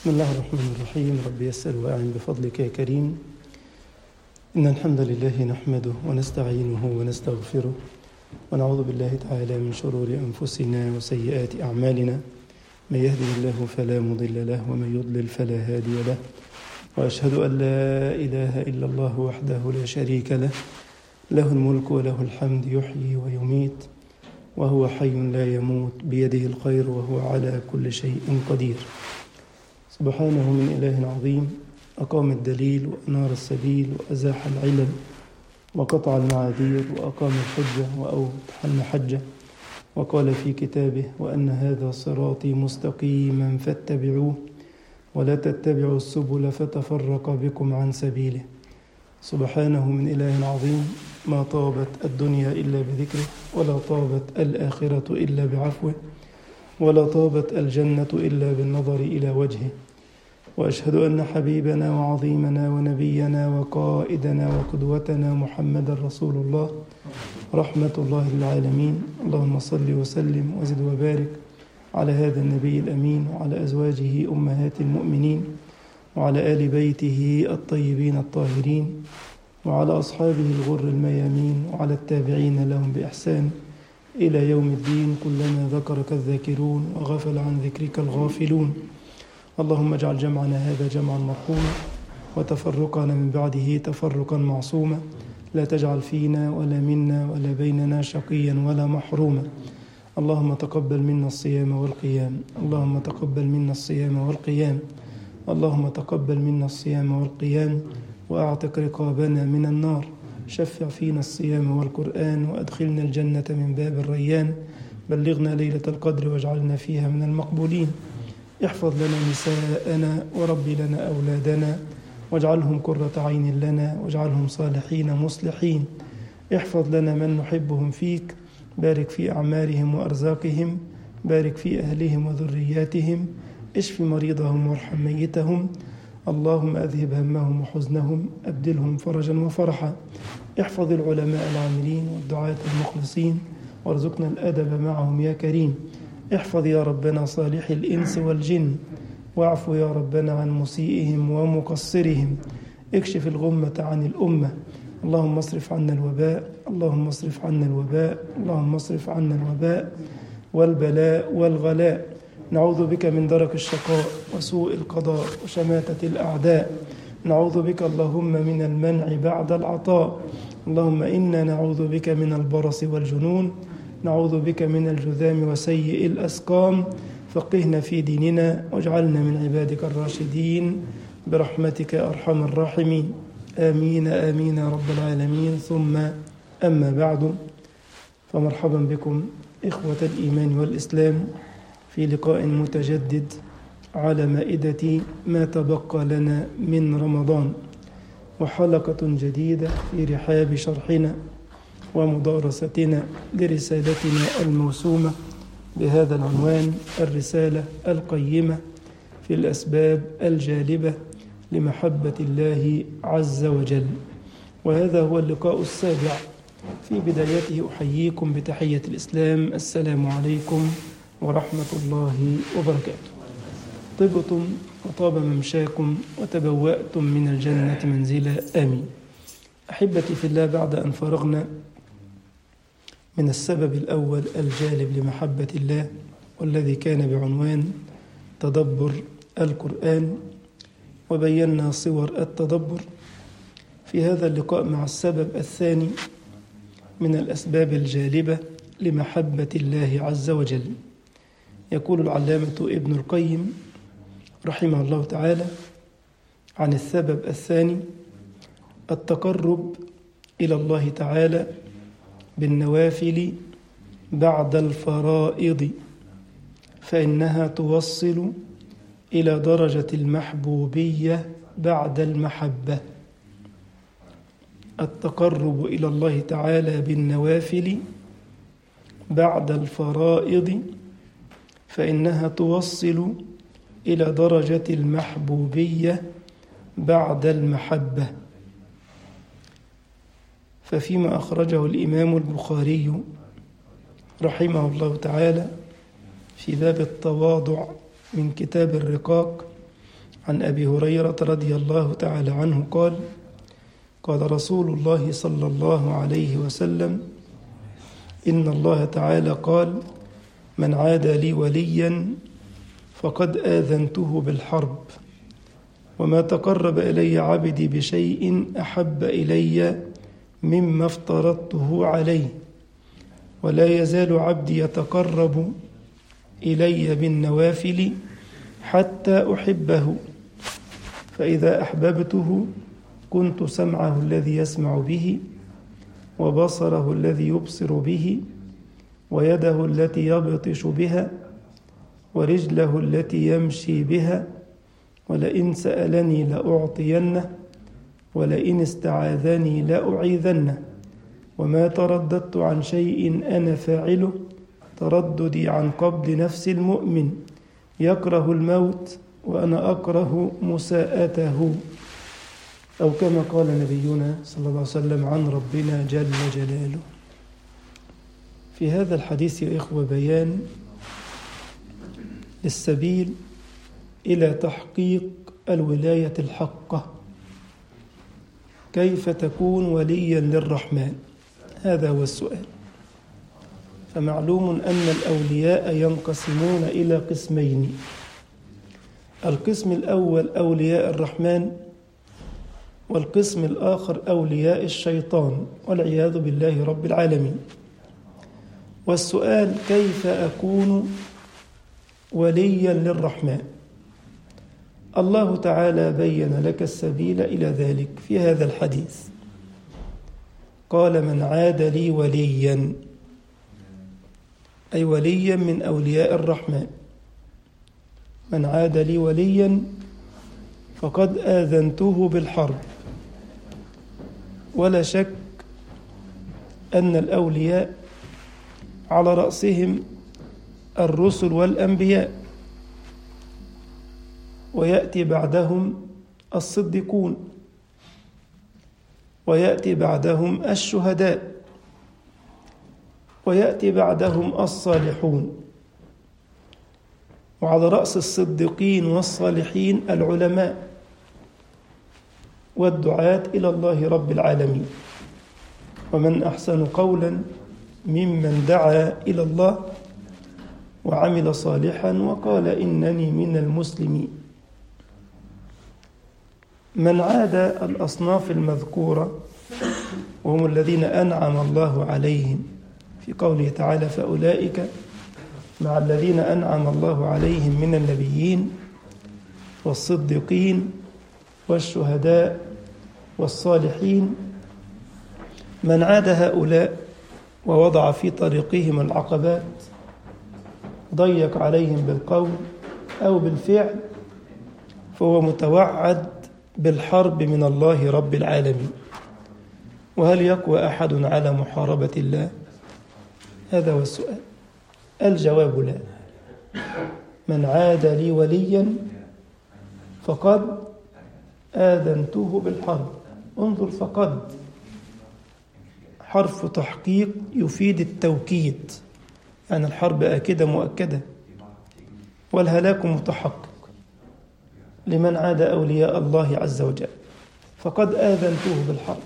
بسم الله الرحمن الرحيم رب يسر وأعن بفضلك يا كريم إن الحمد لله نحمده ونستعينه ونستغفره ونعوذ بالله تعالى من شرور أنفسنا وسيئات أعمالنا من يهده الله فلا مضل له ومن يضلل فلا هادي له وأشهد أن لا إله إلا الله وحده لا شريك له له الملك وله الحمد يحيي ويميت وهو حي لا يموت بيده الخير وهو على كل شيء قدير سبحانه من إله عظيم أقام الدليل وأنار السبيل وأزاح العلل وقطع المعاذير وأقام الحجة وأوضح المحجة وقال في كتابه وأن هذا صراطي مستقيما فاتبعوه ولا تتبعوا السبل فتفرق بكم عن سبيله سبحانه من إله عظيم ما طابت الدنيا إلا بذكره ولا طابت الآخرة إلا بعفوه ولا طابت الجنة إلا بالنظر إلى وجهه وأشهد أن حبيبنا وعظيمنا ونبينا وقائدنا وقدوتنا محمد رسول الله رحمة الله للعالمين اللهم صل وسلم وزد وبارك على هذا النبي الأمين وعلى أزواجه أمهات المؤمنين وعلى آل بيته الطيبين الطاهرين وعلى أصحابه الغر الميامين وعلى التابعين لهم بإحسان إلى يوم الدين كلما ذكرك الذاكرون وغفل عن ذكرك الغافلون اللهم اجعل جمعنا هذا جمعا مرحوما وتفرقنا من بعده تفرقا معصوما لا تجعل فينا ولا منا ولا بيننا شقيا ولا محروما اللهم تقبل منا الصيام والقيام اللهم تقبل منا الصيام والقيام اللهم تقبل منا الصيام والقيام واعتق رقابنا من النار شفع فينا الصيام والقرآن وأدخلنا الجنة من باب الريان بلغنا ليلة القدر واجعلنا فيها من المقبولين احفظ لنا نساءنا ورب لنا أولادنا واجعلهم قرة عين لنا واجعلهم صالحين مصلحين احفظ لنا من نحبهم فيك بارك في أعمارهم وأرزاقهم بارك في أهلهم وذرياتهم اشف مريضهم وارحم ميتهم اللهم أذهب همهم وحزنهم أبدلهم فرجا وفرحا احفظ العلماء العاملين والدعاة المخلصين وارزقنا الأدب معهم يا كريم احفظ يا ربنا صالح الإنس والجن واعف يا ربنا عن مسيئهم ومقصرهم اكشف الغمة عن الأمة اللهم اصرف عنا الوباء اللهم اصرف عنا الوباء اللهم اصرف عنا الوباء والبلاء والغلاء نعوذ بك من درك الشقاء وسوء القضاء وشماتة الأعداء نعوذ بك اللهم من المنع بعد العطاء اللهم إنا نعوذ بك من البرص والجنون نعوذ بك من الجذام وسيء الأسقام فقهنا في ديننا واجعلنا من عبادك الراشدين برحمتك أرحم الراحمين آمين آمين يا رب العالمين ثم أما بعد فمرحبا بكم إخوة الإيمان والإسلام في لقاء متجدد على مائدة ما تبقى لنا من رمضان وحلقة جديدة في رحاب شرحنا ومدارستنا لرسالتنا الموسومة بهذا العنوان الرسالة القيمة في الأسباب الجالبة لمحبة الله عز وجل وهذا هو اللقاء السابع في بدايته أحييكم بتحية الإسلام السلام عليكم ورحمة الله وبركاته طبتم وطاب ممشاكم وتبوأتم من الجنة منزلا آمين أحبتي في الله بعد أن فرغنا من السبب الأول الجالب لمحبة الله والذي كان بعنوان تدبر القرآن وبينا صور التدبر في هذا اللقاء مع السبب الثاني من الأسباب الجالبة لمحبة الله عز وجل يقول العلامة ابن القيم رحمه الله تعالى عن السبب الثاني التقرب إلى الله تعالى بالنوافل بعد الفرائض فإنها توصل إلى درجة المحبوبية بعد المحبة التقرب إلى الله تعالى بالنوافل بعد الفرائض فإنها توصل إلى درجة المحبوبية بعد المحبة ففيما أخرجه الإمام البخاري رحمه الله تعالى في باب التواضع من كتاب الرقاق عن أبي هريرة رضي الله تعالى عنه قال قال رسول الله صلى الله عليه وسلم إن الله تعالى قال من عاد لي وليا فقد آذنته بالحرب وما تقرب إلي عبدي بشيء أحب إلي مما افترضته عليه ولا يزال عبدي يتقرب إلي بالنوافل حتى أحبه فإذا أحببته كنت سمعه الذي يسمع به وبصره الذي يبصر به ويده التي يبطش بها ورجله التي يمشي بها ولئن سألني لأعطينه ولئن استعاذني لأعيذنه وما ترددت عن شيء أنا فاعله ترددي عن قبض نفس المؤمن يكره الموت وأنا أكره مساءته أو كما قال نبينا صلى الله عليه وسلم عن ربنا جل جلاله في هذا الحديث يا إخوة بيان للسبيل إلى تحقيق الولاية الحقة كيف تكون وليا للرحمن هذا هو السؤال فمعلوم أن الأولياء ينقسمون إلى قسمين القسم الأول أولياء الرحمن والقسم الآخر أولياء الشيطان والعياذ بالله رب العالمين والسؤال كيف أكون وليا للرحمن الله تعالى بين لك السبيل إلى ذلك في هذا الحديث قال من عاد لي وليا أي وليا من أولياء الرحمن من عاد لي وليا فقد آذنته بالحرب ولا شك أن الأولياء على رأسهم الرسل والأنبياء ويأتي بعدهم الصديقون ويأتي بعدهم الشهداء ويأتي بعدهم الصالحون وعلى رأس الصديقين والصالحين العلماء والدعاة إلى الله رب العالمين ومن أحسن قولا ممن دعا إلى الله وعمل صالحا وقال إنني من المسلمين من عاد الأصناف المذكورة وهم الذين أنعم الله عليهم في قوله تعالى فأولئك مع الذين أنعم الله عليهم من النبيين والصديقين والشهداء والصالحين من عاد هؤلاء ووضع في طريقهم العقبات ضيق عليهم بالقول أو بالفعل فهو متوعد بالحرب من الله رب العالمين وهل يقوى أحد على محاربة الله هذا هو السؤال الجواب لا من عاد لي وليا فقد آذنته بالحرب انظر فقد حرف تحقيق يفيد التوكيد يعني الحرب آكدة مؤكدة والهلاك متحقق لمن عاد أولياء الله عز وجل فقد آذنته بالحرب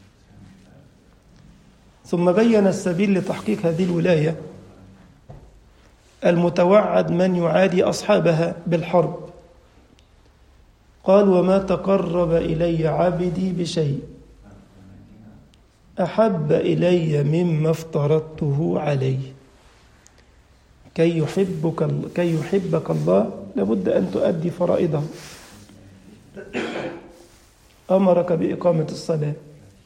ثم بين السبيل لتحقيق هذه الولاية المتوعد من يعادي أصحابها بالحرب قال وما تقرب إلي عبدي بشيء أحب إلي مما افترضته عليه كي يحبك كي يحبك الله لابد أن تؤدي فرائضه أمرك بإقامة الصلاة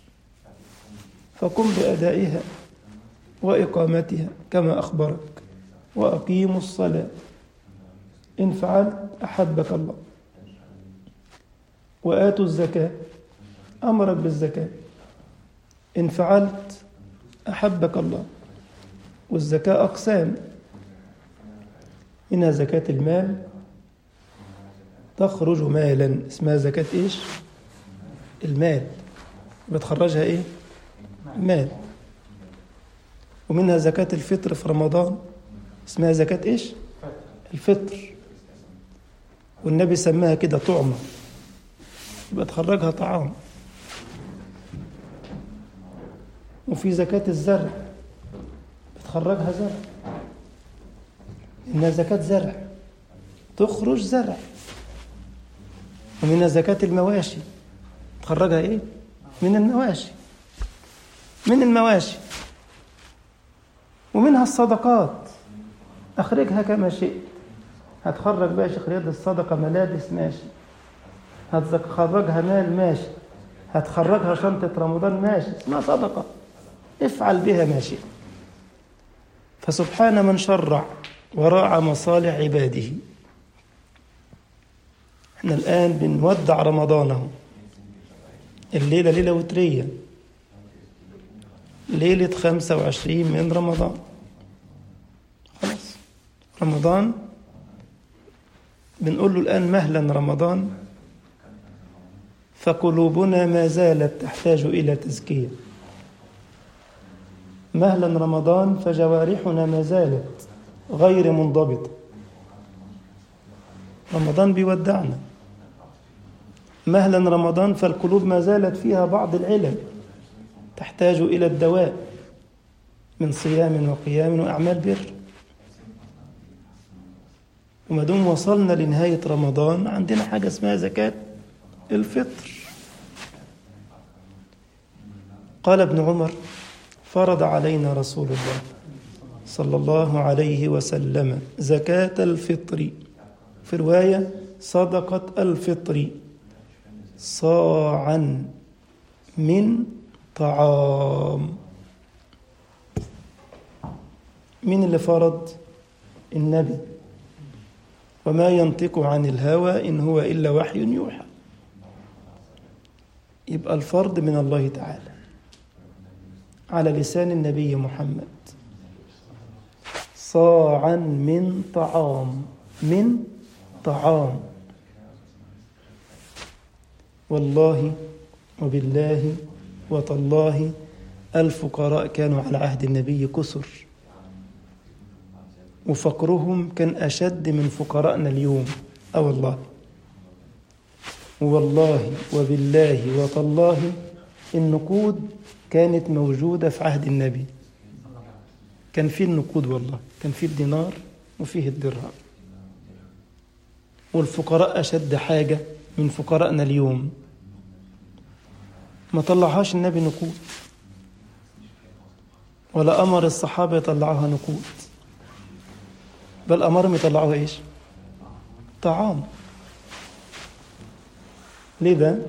فقم بأدائها وإقامتها كما أخبرك وأقيموا الصلاة إن فعلت أحبك الله وآتوا الزكاة أمرك بالزكاة إن فعلت أحبك الله والزكاة أقسام منها زكاة المال تخرج مالا اسمها زكاة إيش المال بتخرجها إيه مال ومنها زكاة الفطر في رمضان اسمها زكاة إيش الفطر والنبي سماها كده طعمة يبقى تخرجها طعام وفي زكاة الزرع بتخرجها زرع إنها زكاة زرع تخرج زرع ومنها زكاة المواشي تخرجها إيه؟ من المواشي من المواشي ومنها الصدقات أخرجها كما شئت هتخرج بقى شيخ رياض الصدقة ملابس ماشي هتخرجها مال ماشي هتخرجها شنطة رمضان ماشي اسمها صدقة افعل بها ما شئت فسبحان من شرع وراعى مصالح عباده احنا الآن بنودع رمضانه الليلة ليلة وترية ليلة خمسة وعشرين من رمضان خلاص رمضان بنقول له الآن مهلا رمضان فقلوبنا ما زالت تحتاج إلى تزكية مهلا رمضان فجوارحنا ما زالت غير منضبطة رمضان بيودعنا مهلا رمضان فالقلوب ما زالت فيها بعض العلل تحتاج إلى الدواء من صيام وقيام وأعمال بر وما دام وصلنا لنهاية رمضان عندنا حاجة اسمها زكاة الفطر قال ابن عمر فرض علينا رسول الله صلى الله عليه وسلم زكاة الفطر في رواية صدقة الفطر صاعا من طعام من اللي فرض النبي وما ينطق عن الهوى إن هو إلا وحي يوحى يبقى الفرض من الله تعالى على لسان النبي محمد صاعا من طعام من طعام والله وبالله وتالله الفقراء كانوا على عهد النبي كسر وفقرهم كان أشد من فقراءنا اليوم أو والله والله وبالله وتالله النقود كانت موجودة في عهد النبي كان فيه النقود والله كان فيه الدينار وفيه الدرهم والفقراء أشد حاجة من فقراءنا اليوم ما طلعهاش النبي نقود ولا أمر الصحابة يطلعوها نقود بل أمرهم يطلعوها إيش طعام لذا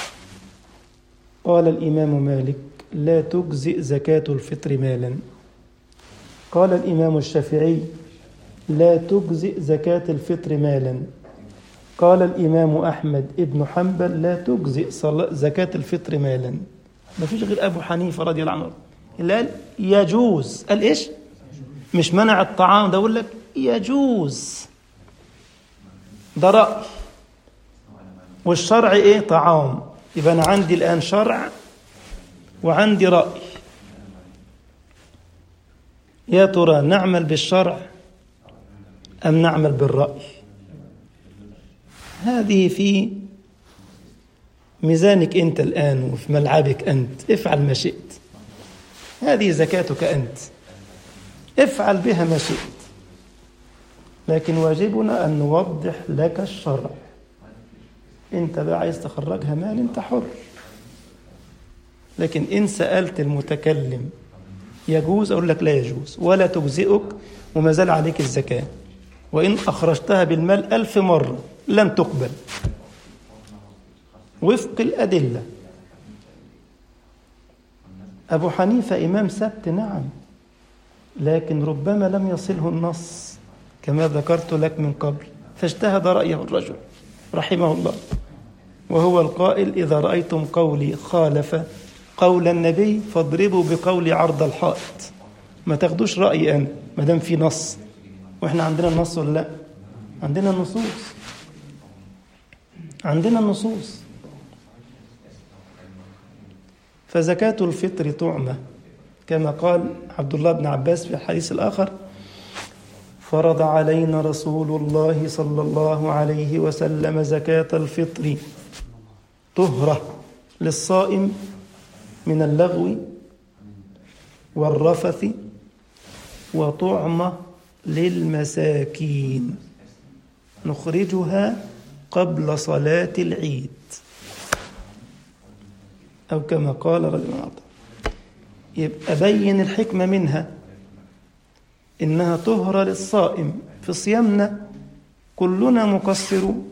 قال الإمام مالك لا تجزئ زكاة الفطر مالا قال الإمام الشافعي لا تجزئ زكاة الفطر مالا قال الإمام أحمد ابن حنبل لا تجزئ زكاة الفطر مالا ما فيش غير أبو حنيفة رضي الله عنه اللي قال يجوز قال إيش مش منع الطعام ده أقول لك يجوز ده رأي والشرع إيه طعام يبقى أنا عندي الآن شرع وعندي رأي يا ترى نعمل بالشرع أم نعمل بالرأي هذه في ميزانك أنت الآن وفي ملعبك أنت افعل ما شئت هذه زكاتك أنت افعل بها ما شئت لكن واجبنا أن نوضح لك الشرع أنت بقى عايز تخرجها مال أنت حر لكن إن سألت المتكلم يجوز أقول لك لا يجوز ولا تجزئك وما زال عليك الزكاة وإن أخرجتها بالمال ألف مرة لم تقبل وفق الأدلة أبو حنيفة إمام سبت نعم لكن ربما لم يصله النص كما ذكرت لك من قبل فاجتهد رأيه الرجل رحمه الله وهو القائل إذا رأيتم قولي خالف قول النبي فاضربوا بقولي عرض الحائط ما تاخدوش رأيي أنا ما دام في نص وإحنا عندنا النص ولا لا عندنا النصوص عندنا النصوص فزكاة الفطر طعمة كما قال عبد الله بن عباس في الحديث الآخر فرض علينا رسول الله صلى الله عليه وسلم زكاة الفطر طهرة للصائم من اللغو والرفث وطعمة للمساكين نخرجها قبل صلاة العيد أو كما قال رجل عطاء يبقى بين الحكمة منها إنها طهرة للصائم في صيامنا كلنا مقصرون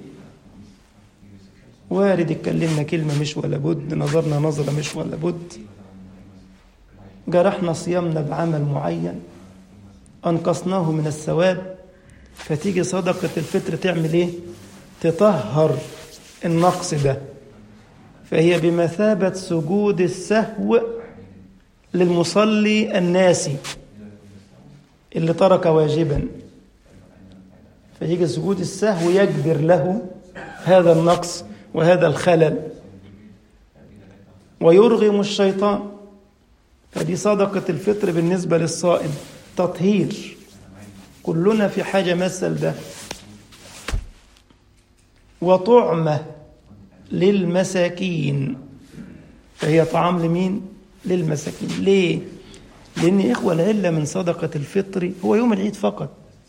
وارد اتكلمنا كلمة مش ولا بد نظرنا نظرة مش ولا بد جرحنا صيامنا بعمل معين أنقصناه من الثواب فتيجي صدقة الفطر تعمل إيه؟ تطهر النقص ده فهي بمثابة سجود السهو للمصلي الناسي اللي ترك واجبا فيجي سجود السهو يجبر له هذا النقص وهذا الخلل ويرغم الشيطان فدي صدقة الفطر بالنسبة للصائم تطهير كلنا في حاجة مثل ده وطعمة للمساكين فهي طعام لمين؟ للمساكين ليه؟ لأن إخوة العلة من صدقة الفطر هو يوم العيد فقط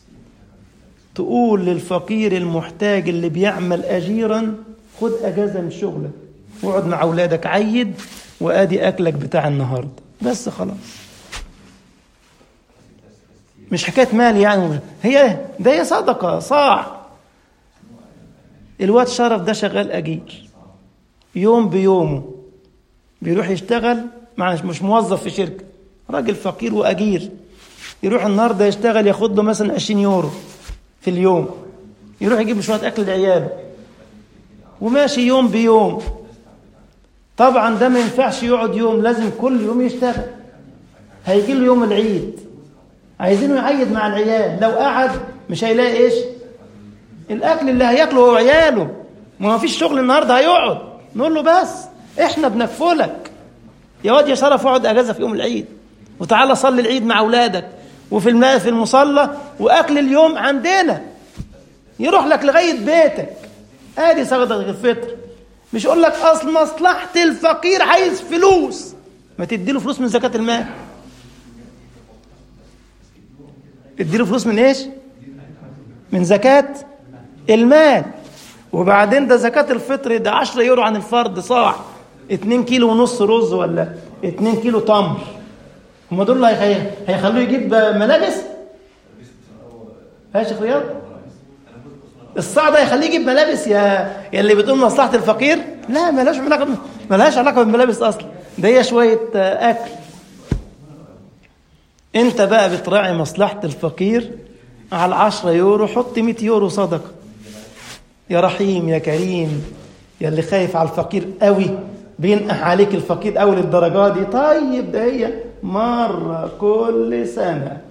تقول للفقير المحتاج اللي بيعمل أجيرا خد أجازة من شغلك واقعد مع أولادك عيد وآدي أكلك بتاع النهاردة بس خلاص مش حكاية مال يعني هي ده هي صدقة صاع الواد شرف ده شغال أجير يوم بيومه بيروح يشتغل مع مش موظف في شركة راجل فقير وأجير يروح النهارده يشتغل ياخد له مثلا 20 يورو في اليوم يروح يجيب له شوية أكل لعياله وماشي يوم بيوم طبعا ده ما ينفعش يقعد يوم لازم كل يوم يشتغل هيجي له يوم العيد عايزينه يعيد مع العيال لو قعد مش هيلاقي ايش الاكل اللي هياكله هو عياله ما فيش شغل النهارده هيقعد نقول له بس احنا بنكفلك يا واد يا شرف اقعد اجازه في يوم العيد وتعالى صلي العيد مع اولادك وفي الماء في المصلى واكل اليوم عندنا يروح لك لغايه بيتك ادي صدقه الفطر مش يقول لك اصل مصلحه الفقير عايز فلوس ما تديله فلوس من زكاه المال اديله فلوس من ايش من زكاه المال وبعدين ده زكاه الفطر ده 10 يورو عن الفرد صاع 2 كيلو ونص رز ولا 2 كيلو تمر هم دول اللي هيخلوه يجيب ملابس يا شيخ رياض الصاع ده يخليه يجيب ملابس يا يا اللي بتقول مصلحه الفقير لا ملهاش علاقه ملهاش علاقه بالملابس اصلا ده هي شويه اكل انت بقى بتراعي مصلحه الفقير على 10 يورو حط 100 يورو صدقه يا رحيم يا كريم يا اللي خايف على الفقير قوي بينقح عليك الفقير قوي للدرجه دي طيب ده هي مره كل سنه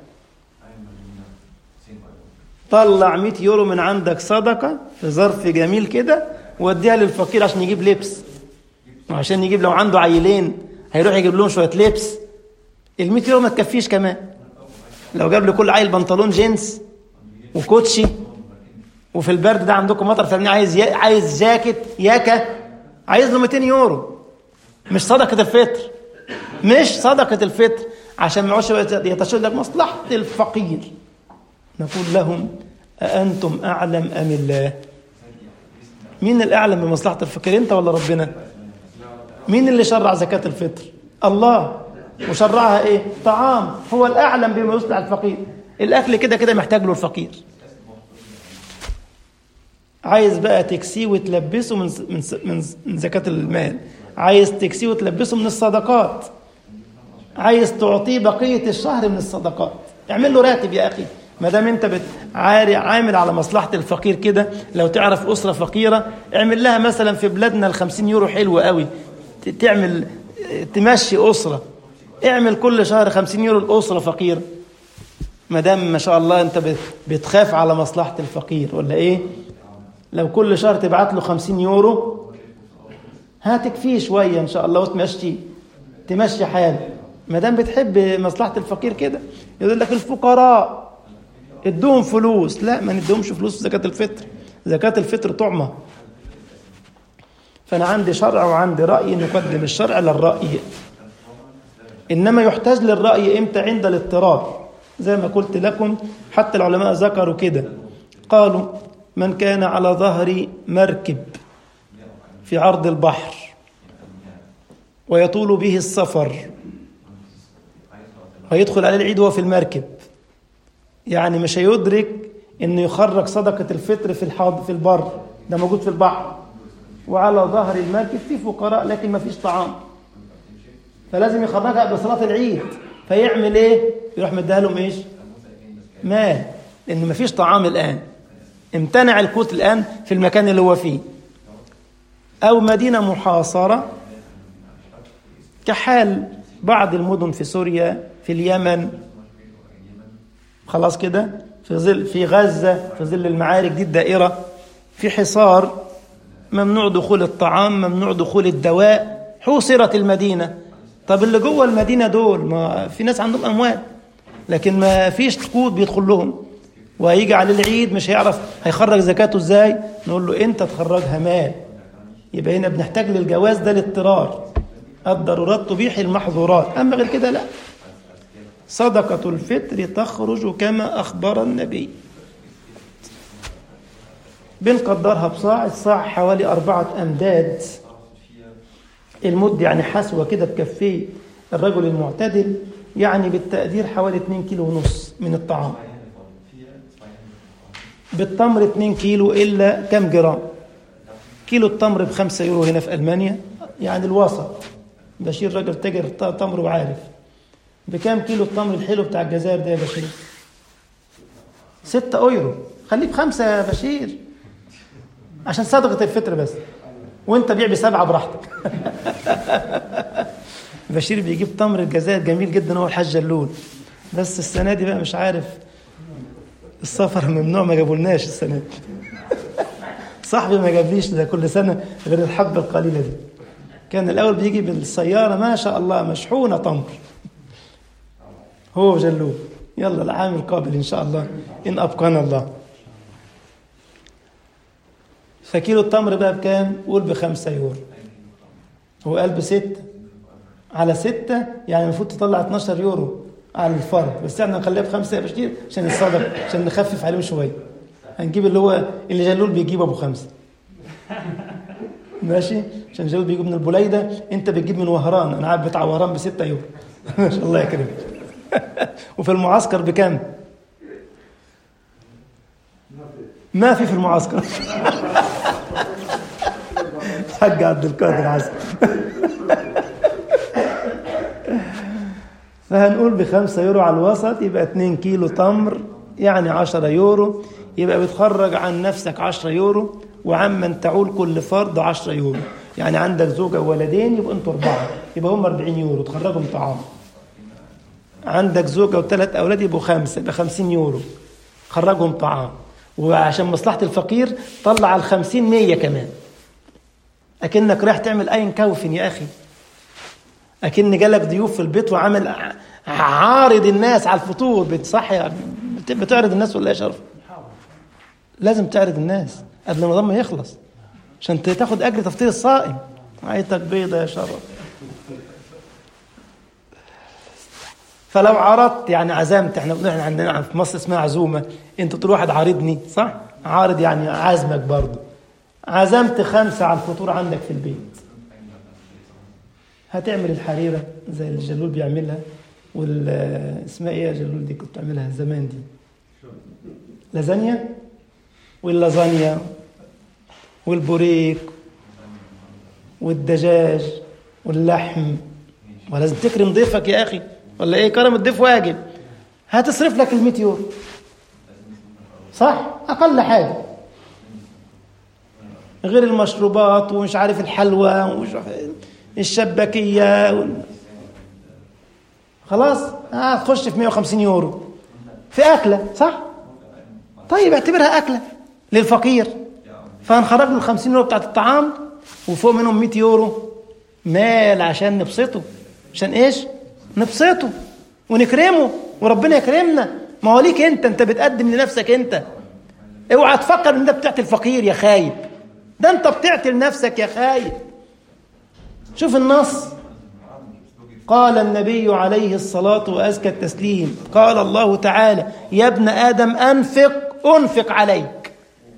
طلع 100 يورو من عندك صدقه في ظرف جميل كده واديها للفقير عشان يجيب لبس وعشان يجيب لو عنده عيلين هيروح يجيب لهم شويه لبس ال 100 يورو ما تكفيش كمان لو جاب لكل عيل بنطلون جينز وكوتشي وفي البرد ده عندكم مطر فاهمني عايز ي... عايز جاكيت ياكا عايز له 200 يورو مش صدقه الفطر مش صدقه الفطر عشان ما يقعدش يتشد لك مصلحه الفقير نقول لهم أأنتم أعلم أم الله مين الأعلم بمصلحة الفقير أنت ولا ربنا مين اللي شرع زكاة الفطر الله وشرعها إيه طعام هو الأعلم بما يصلح الفقير الأكل كده كده محتاج له الفقير عايز بقى تكسيه وتلبسه من من من زكاة المال عايز تكسيه وتلبسه من الصدقات عايز تعطيه بقية الشهر من الصدقات اعمل له راتب يا أخي ما دام انت بتعاري عامل على مصلحه الفقير كده لو تعرف اسره فقيره اعمل لها مثلا في بلادنا ال 50 يورو حلوه قوي تعمل تمشي اسره اعمل كل شهر 50 يورو الاسره فقيره ما دام ما شاء الله انت بتخاف على مصلحه الفقير ولا ايه لو كل شهر تبعت له 50 يورو هتكفيه شويه ان شاء الله وتمشي تمشي حاله ما دام بتحب مصلحه الفقير كده يقول لك الفقراء ادوهم فلوس لا ما نديهمش فلوس في زكاة الفطر زكاة الفطر طعمة فأنا عندي شرع وعندي رأي نقدم الشرع للرأي إنما يحتاج للرأي إمتى عند الاضطرار زي ما قلت لكم حتى العلماء ذكروا كده قالوا من كان على ظهر مركب في عرض البحر ويطول به السفر ويدخل عليه العيد وهو في المركب يعني مش هيدرك انه يخرج صدقة الفطر في الحاض في البر ده موجود في البحر وعلى ظهر المركب في فقراء لكن ما فيش طعام فلازم يخرجها قبل صلاة العيد فيعمل ايه؟ يروح مديها لهم ايش؟ مال لان ما فيش طعام الان امتنع القوت الان في المكان اللي هو فيه او مدينة محاصرة كحال بعض المدن في سوريا في اليمن خلاص كده في ظل في غزة في ظل المعارك دي الدائرة في حصار ممنوع دخول الطعام ممنوع دخول الدواء حوصرت المدينة طب اللي جوه المدينة دول ما في ناس عندهم أموال لكن ما فيش قوت بيدخل لهم وهيجي على العيد مش هيعرف هيخرج زكاته ازاي نقول له انت تخرجها مال يبقى هنا بنحتاج للجواز ده الاضطرار الضرورات تبيح المحظورات أما غير كده لا صدقة الفطر تخرج كما أخبر النبي بنقدرها بصاع الصاع حوالي أربعة أمداد المد يعني حسوة كده بكفيه الرجل المعتدل يعني بالتقدير حوالي 2 كيلو ونص من الطعام بالتمر 2 كيلو إلا كم جرام كيلو التمر بخمسة يورو هنا في ألمانيا يعني الوسط بشير راجل تاجر تمر وعارف بكام كيلو التمر الحلو بتاع الجزائر ده يا بشير ستة أويرو خليه بخمسة يا بشير عشان صدقة الفطر بس وانت بيع بسبعة براحتك بشير بيجيب تمر الجزائر جميل جدا هو الحاج جلول بس السنة دي بقى مش عارف السفر ممنوع ما جابولناش السنة دي صاحبي ما جابليش ده كل سنة غير الحبة القليلة دي كان الأول بيجي بالسيارة ما شاء الله مشحونة تمر هو جلوب يلا العام القابل إن شاء الله إن أبقانا الله فكيلو التمر بقى بكام؟ قول بخمسة يورو هو قال بستة على ستة يعني المفروض تطلع 12 يورو على الفرد بس احنا نخليها بخمسة يا بشير عشان الصدق عشان نخفف عليهم شوية هنجيب اللي هو اللي جلول بيجيب أبو خمسة ماشي عشان جلول بيجيب من البليدة أنت بتجيب من وهران أنا عارف بتاع وهران بستة يورو ما شاء الله يكرمك وفي المعسكر بكام؟ ما في في المعسكر حق عبد القادر عسل فهنقول بخمسة يورو على الوسط يبقى 2 كيلو تمر يعني 10 يورو يبقى بتخرج عن نفسك 10 يورو وعمن تعول كل فرد 10 يورو يعني عندك زوجة وولدين يبقى انتوا أربعة يبقى هم 40 يورو تخرجهم طعام عندك زوجة وثلاث أولاد يبقوا خمسة يبقى 50 يورو خرجهم طعام وعشان مصلحة الفقير طلع على الخمسين مية كمان أكنك رايح تعمل أين كوفن يا أخي أكن جالك ضيوف في البيت وعمل عارض الناس على الفطور بتصح بتعرض الناس ولا يا شرف لازم تعرض الناس قبل ما ما يخلص عشان تاخد أجر تفطير الصائم عيتك بيضة يا شرف فلو عرضت يعني عزمت احنا احنا عندنا في مصر اسمها عزومه انت تقول واحد عارضني صح؟ عارض يعني عازمك برضه عزمت خمسه على الفطور عندك في البيت هتعمل الحريره زي اللي جلول بيعملها وال اسمها ايه يا جلول دي كنت بتعملها زمان دي لازانيا واللازانيا والبوريك والدجاج واللحم ولازم تكرم ضيفك يا اخي ولا ايه كرم الضيف واجب هتصرف لك ال 100 يورو صح اقل حاجه غير المشروبات ومش عارف الحلوى ومش عارف الشبكيه وال... خلاص هتخش في 150 يورو في اكله صح طيب اعتبرها اكله للفقير فهنخرج له ال 50 يورو بتاعت الطعام وفوق منهم 100 يورو مال عشان نبسطه عشان ايش نبسطه ونكرمه وربنا يكرمنا ما هو ليك انت انت بتقدم لنفسك انت اوعى تفكر ان انت بتعطي الفقير يا خايب ده انت بتعطي لنفسك يا خايب شوف النص قال النبي عليه الصلاة وأزكى التسليم قال الله تعالى يا ابن آدم أنفق أنفق عليك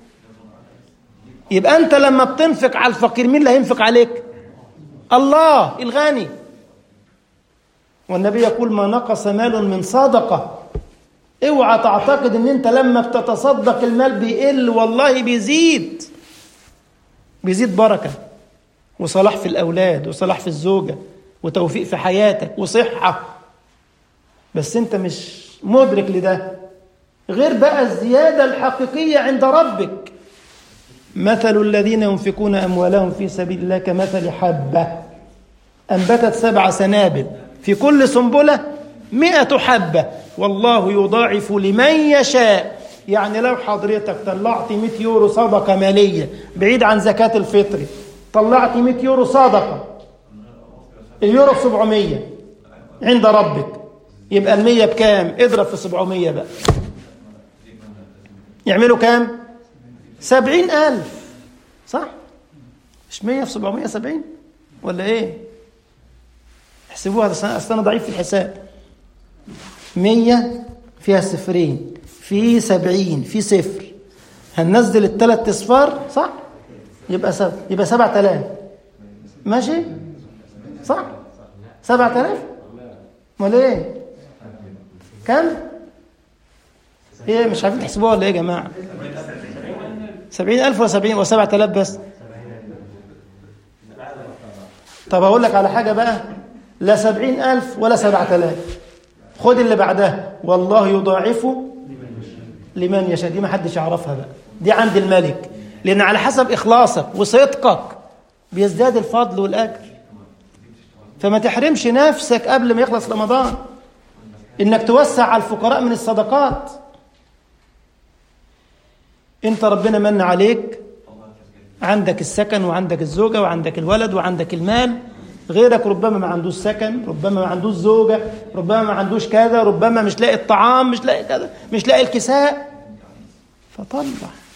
يبقى أنت لما بتنفق على الفقير مين اللي هينفق عليك الله الغني والنبي يقول ما نقص مال من صدقة اوعى تعتقد ان انت لما بتتصدق المال بيقل والله بيزيد بيزيد بركة وصلاح في الأولاد وصلاح في الزوجة وتوفيق في حياتك وصحة بس انت مش مدرك لده غير بقى الزيادة الحقيقية عند ربك مثل الذين ينفقون أموالهم في سبيل الله كمثل حبة أنبتت سبع سنابل في كل سنبلة مئة حبة والله يضاعف لمن يشاء يعني لو حضرتك طلعت 100 يورو صدقة مالية بعيد عن زكاة الفطر طلعت 100 يورو صدقة اليورو ب 700 عند ربك يبقى المية بكام اضرب في 700 بقى يعملوا كام سبعين ألف صح مش مية في 770 ولا ايه احسبوها اصل انا ضعيف في الحساب مية فيها صفرين في سبعين في صفر هننزل الثلاث اصفار صح يبقى سب... يبقى سبعة آلاف ماشي صح سبعة آلاف ولا ايه كم ايه مش عارفين تحسبوها ولا ايه يا جماعة سبعين ألف ولا سبعين ولا سبعة آلاف بس طب أقول لك على حاجة بقى لا سبعين ألف ولا سبعة آلاف خد اللي بعدها والله يضاعف لمن يشاء دي ما حدش يعرفها بقى دي عند الملك لأن على حسب إخلاصك وصدقك بيزداد الفضل والأجر فما تحرمش نفسك قبل ما يخلص رمضان إنك توسع على الفقراء من الصدقات انت ربنا من عليك عندك السكن وعندك الزوجة وعندك الولد وعندك المال غيرك ربما ما عندوش سكن ربما ما عندوش زوجة ربما ما عندوش كذا ربما مش لاقي الطعام مش لاقي كذا مش لاقي الكساء فطلع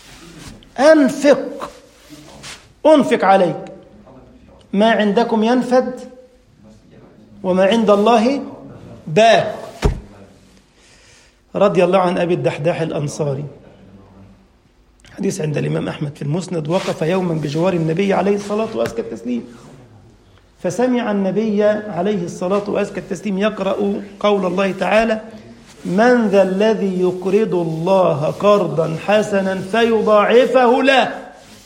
أنفق أنفق عليك ما عندكم ينفد وما عند الله باق رضي الله عن أبي الدحداح الأنصاري حديث عند الإمام أحمد في المسند وقف يوما بجوار النبي عليه الصلاة وأزكى التسليم فسمع النبي عليه الصلاة وأزكى التسليم يقرأ قول الله تعالى من ذا الذي يقرض الله قرضا حسنا فيضاعفه له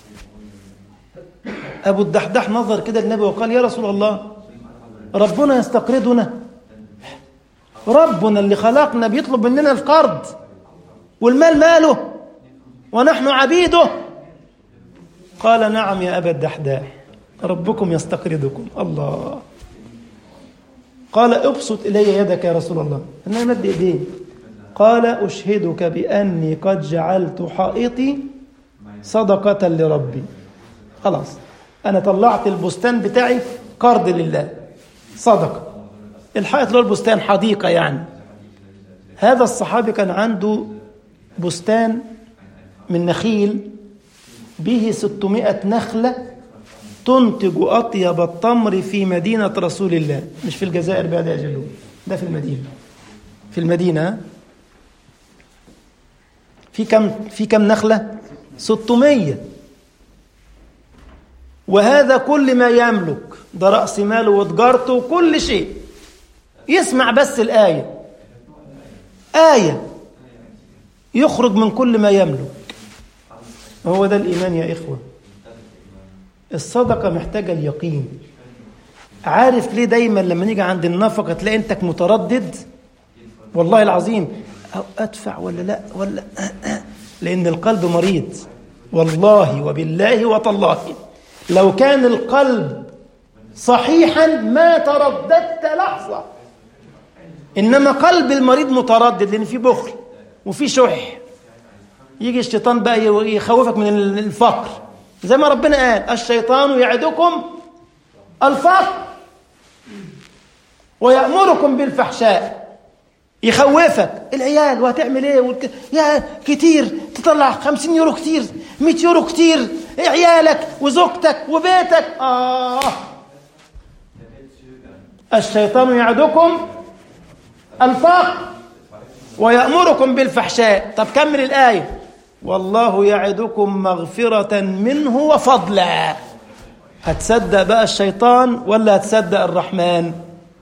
أبو الدحداح نظر كده للنبي وقال يا رسول الله ربنا يستقرضنا ربنا اللي خلقنا بيطلب مننا القرض والمال ماله ونحن عبيده قال نعم يا أبا الدحداح ربكم يستقرضكم الله قال ابسط إلي يدك يا رسول الله أنا مد إيديه قال أشهدك بأني قد جعلت حائطي صدقة لربي خلاص أنا طلعت البستان بتاعي قرض لله صدقة الحائط اللي هو البستان حديقة يعني هذا الصحابي كان عنده بستان من نخيل به 600 نخلة تنتج أطيب التمر في مدينة رسول الله مش في الجزائر بقى ده أجلون ده في المدينة في المدينة في كم في كم نخلة 600 وهذا كل ما يملك ده رأس ماله وتجارته وكل شيء يسمع بس الآية آية يخرج من كل ما يملك هو ده الإيمان يا إخوة الصدقة محتاجة اليقين عارف ليه دايما لما نيجي عند النفقة تلاقي انتك متردد والله العظيم أو أدفع ولا لا ولا لأن القلب مريض والله وبالله وتالله لو كان القلب صحيحا ما ترددت لحظة إنما قلب المريض متردد لأن في بخل وفي شح يجي الشيطان بقى يخوفك من الفقر زي ما ربنا قال الشيطان يعدكم الفقر ويأمركم بالفحشاء يخوفك العيال وهتعمل ايه والك... يا كتير تطلع 50 يورو كتير 100 يورو كتير عيالك وزوجتك وبيتك اه الشيطان يعدكم الفقر ويأمركم بالفحشاء طب كمل الآية والله يعدكم مغفرة منه وفضلا هتصدق بقى الشيطان ولا هتصدق الرحمن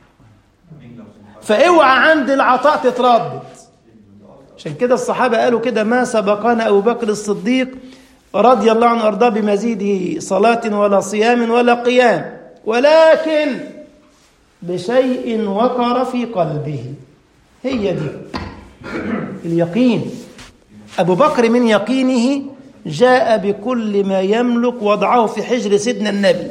فاوعى عند العطاء تتردد عشان كده الصحابة قالوا كده ما سبقنا أبو بكر الصديق رضي الله عنه وأرضاه بمزيد صلاة ولا صيام ولا قيام ولكن بشيء وقر في قلبه هي دي اليقين أبو بكر من يقينه جاء بكل ما يملك وضعه في حجر سيدنا النبي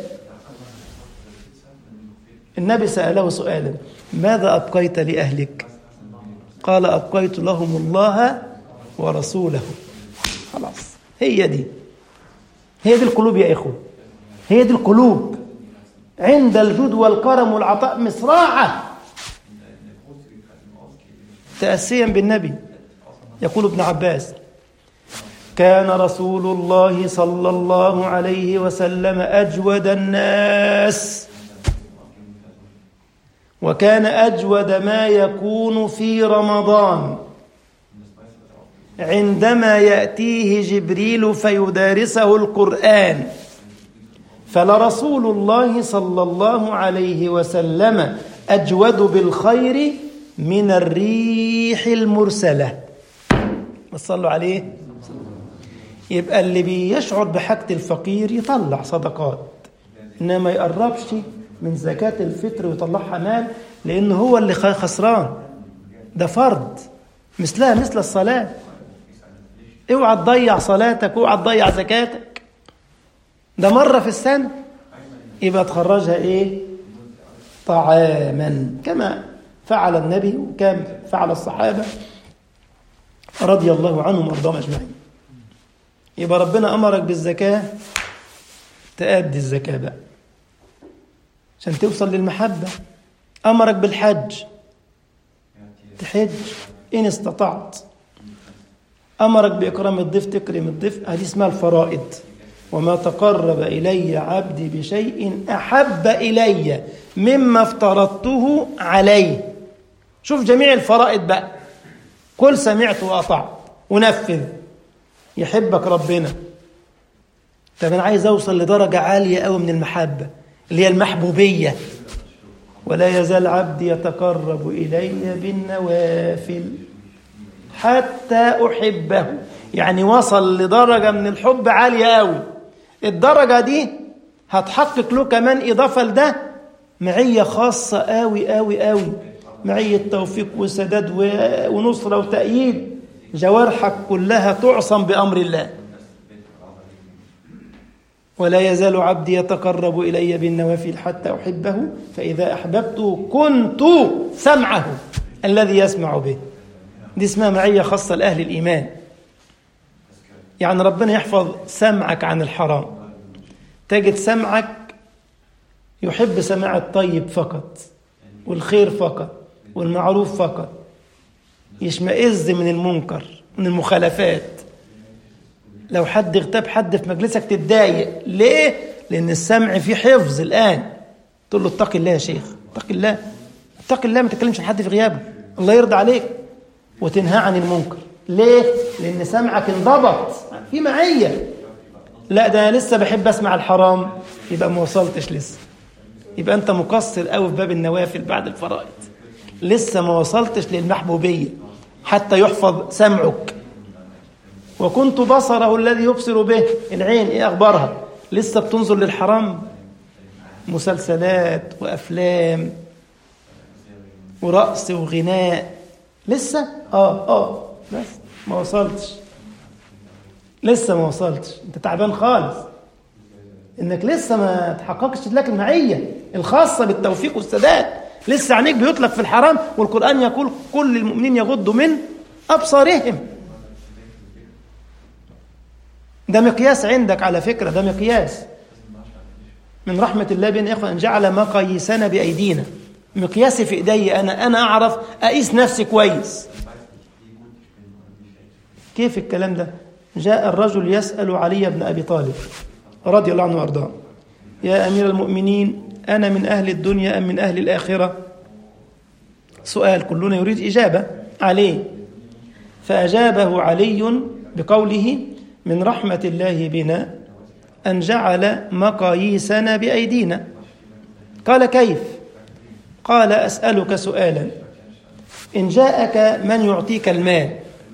النبي سأله سؤالا ماذا أبقيت لأهلك قال أبقيت لهم الله ورسوله خلاص هي دي هي دي القلوب يا إخوة هي دي القلوب عند الجود والكرم والعطاء مصراعة تأسيا بالنبي يقول ابن عباس كان رسول الله صلى الله عليه وسلم أجود الناس وكان أجود ما يكون في رمضان عندما يأتيه جبريل فيدارسه القرآن فلرسول الله صلى الله عليه وسلم أجود بالخير من الريح المرسلة صلوا عليه يبقى اللي بيشعر بحاجة الفقير يطلع صدقات إنما ما يقربش من زكاة الفطر ويطلعها مال لأنه هو اللي خسران ده فرض مثلها مثل الصلاة اوعى تضيع صلاتك اوعى تضيع زكاتك ده مرة في السنة يبقى تخرجها ايه طعاما كما فعل النبي وكم فعل الصحابة رضي الله عنهم وارضاهم اجمعين يبقى ربنا امرك بالزكاة تأدي الزكاة بقى عشان توصل للمحبة أمرك بالحج تحج إن استطعت أمرك بإكرام الضيف تكرم الضيف هذه اسمها الفرائض وما تقرب إلي عبدي بشيء أحب إلي مما افترضته عليه شوف جميع الفرائض بقى كل سمعت وأطعت ونفذ يحبك ربنا طب أنا عايز أوصل لدرجة عالية أوي من المحبة اللي هي المحبوبية ولا يزال عبدي يتقرب إلي بالنوافل حتى أحبه يعني وصل لدرجة من الحب عالية قوي الدرجة دي هتحقق له كمان إضافة لده معية خاصة قوي قوي قوي معية توفيق وسداد ونصرة وتأييد جوارحك كلها تعصم بأمر الله ولا يزال عبدي يتقرب إلي بالنوافل حتى أحبه فإذا أحببته كنت سمعه الذي يسمع به دي اسمها معية خاصة لأهل الإيمان يعني ربنا يحفظ سمعك عن الحرام تجد سمعك يحب سماع الطيب فقط والخير فقط والمعروف فقط يشمئز من المنكر من المخالفات لو حد اغتاب حد في مجلسك تتضايق ليه؟ لأن السمع فيه حفظ الآن تقول له اتق الله يا شيخ اتق الله اتق الله ما تتكلمش عن حد في غيابه الله يرضى عليك وتنهى عن المنكر ليه؟ لأن سمعك انضبط في معية لا ده أنا لسه بحب أسمع الحرام يبقى ما وصلتش لسه يبقى أنت مقصر قوي في باب النوافل بعد الفرائض لسه ما وصلتش للمحبوبية حتى يحفظ سمعك وكنت بصره الذي يبصر به العين ايه اخبارها لسه بتنظر للحرام مسلسلات وافلام ورقص وغناء لسه اه اه بس ما وصلتش لسه ما وصلتش انت تعبان خالص انك لسه ما تحققش لك المعيه الخاصه بالتوفيق والسداد لسه عينيك بيطلق في الحرام والقران يقول كل المؤمنين يغضوا من ابصارهم ده مقياس عندك على فكرة ده مقياس من رحمة الله بنا يا إخوة أن جعل مقاييسنا بأيدينا مقياسي في ايدي انا انا اعرف اقيس نفسي كويس كيف الكلام ده جاء الرجل يسأل علي بن أبي طالب رضي الله عنه وأرضاه يا أمير المؤمنين أنا من أهل الدنيا أم من أهل الآخرة سؤال كلنا يريد إجابة عليه فأجابه علي بقوله من رحمة الله بنا أن جعل مقاييسنا بأيدينا قال كيف قال أسألك سؤالا إن جاءك من يعطيك المال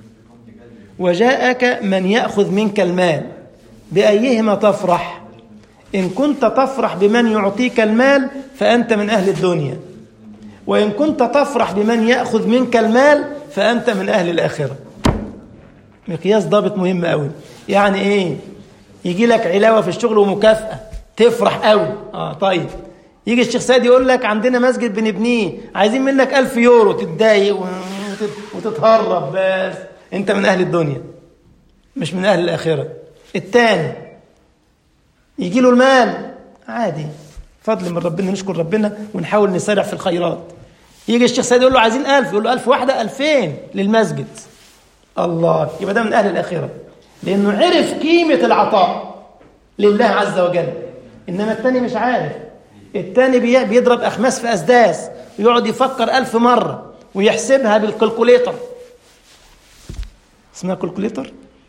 وجاءك من يأخذ منك المال بأيهما تفرح إن كنت تفرح بمن يعطيك المال فأنت من أهل الدنيا وإن كنت تفرح بمن يأخذ منك المال فأنت من أهل الآخرة مقياس ضابط مهم قوي يعني إيه يجي لك علاوة في الشغل ومكافأة تفرح قوي آه طيب يجي الشيخ سيد يقول لك عندنا مسجد بنبنيه عايزين منك ألف يورو تتضايق وتتهرب بس انت من اهل الدنيا مش من اهل الاخره الثاني يجي له المال عادي فضل من ربنا نشكر ربنا ونحاول نسارع في الخيرات يجي الشيخ سيد يقول له عايزين ألف يقول له ألف واحدة ألفين للمسجد الله يبقى ده من أهل الآخرة لأنه عرف قيمة العطاء لله عز وجل إنما الثاني مش عارف الثاني بيضرب أخماس في أسداس ويقعد يفكر ألف مرة ويحسبها بالكالكوليتر اسمها كالكوليتر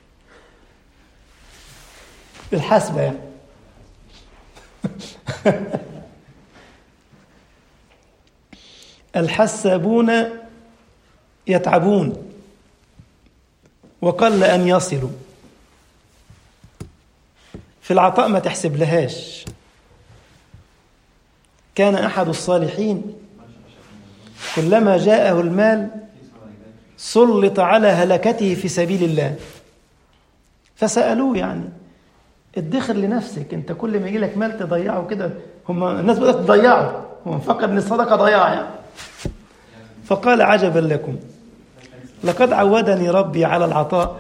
الحاسبة يعني الحسابون يتعبون وقل أن يصلوا في العطاء ما تحسب لهاش كان أحد الصالحين كلما جاءه المال سلط على هلكته في سبيل الله فسألوه يعني ادخر لنفسك انت كل ما يجي لك مال تضيعه كده هم الناس بدأت تضيعه هو مفكر ان الصدقة ضياع يعني فقال عجبا لكم لقد عودني ربي على العطاء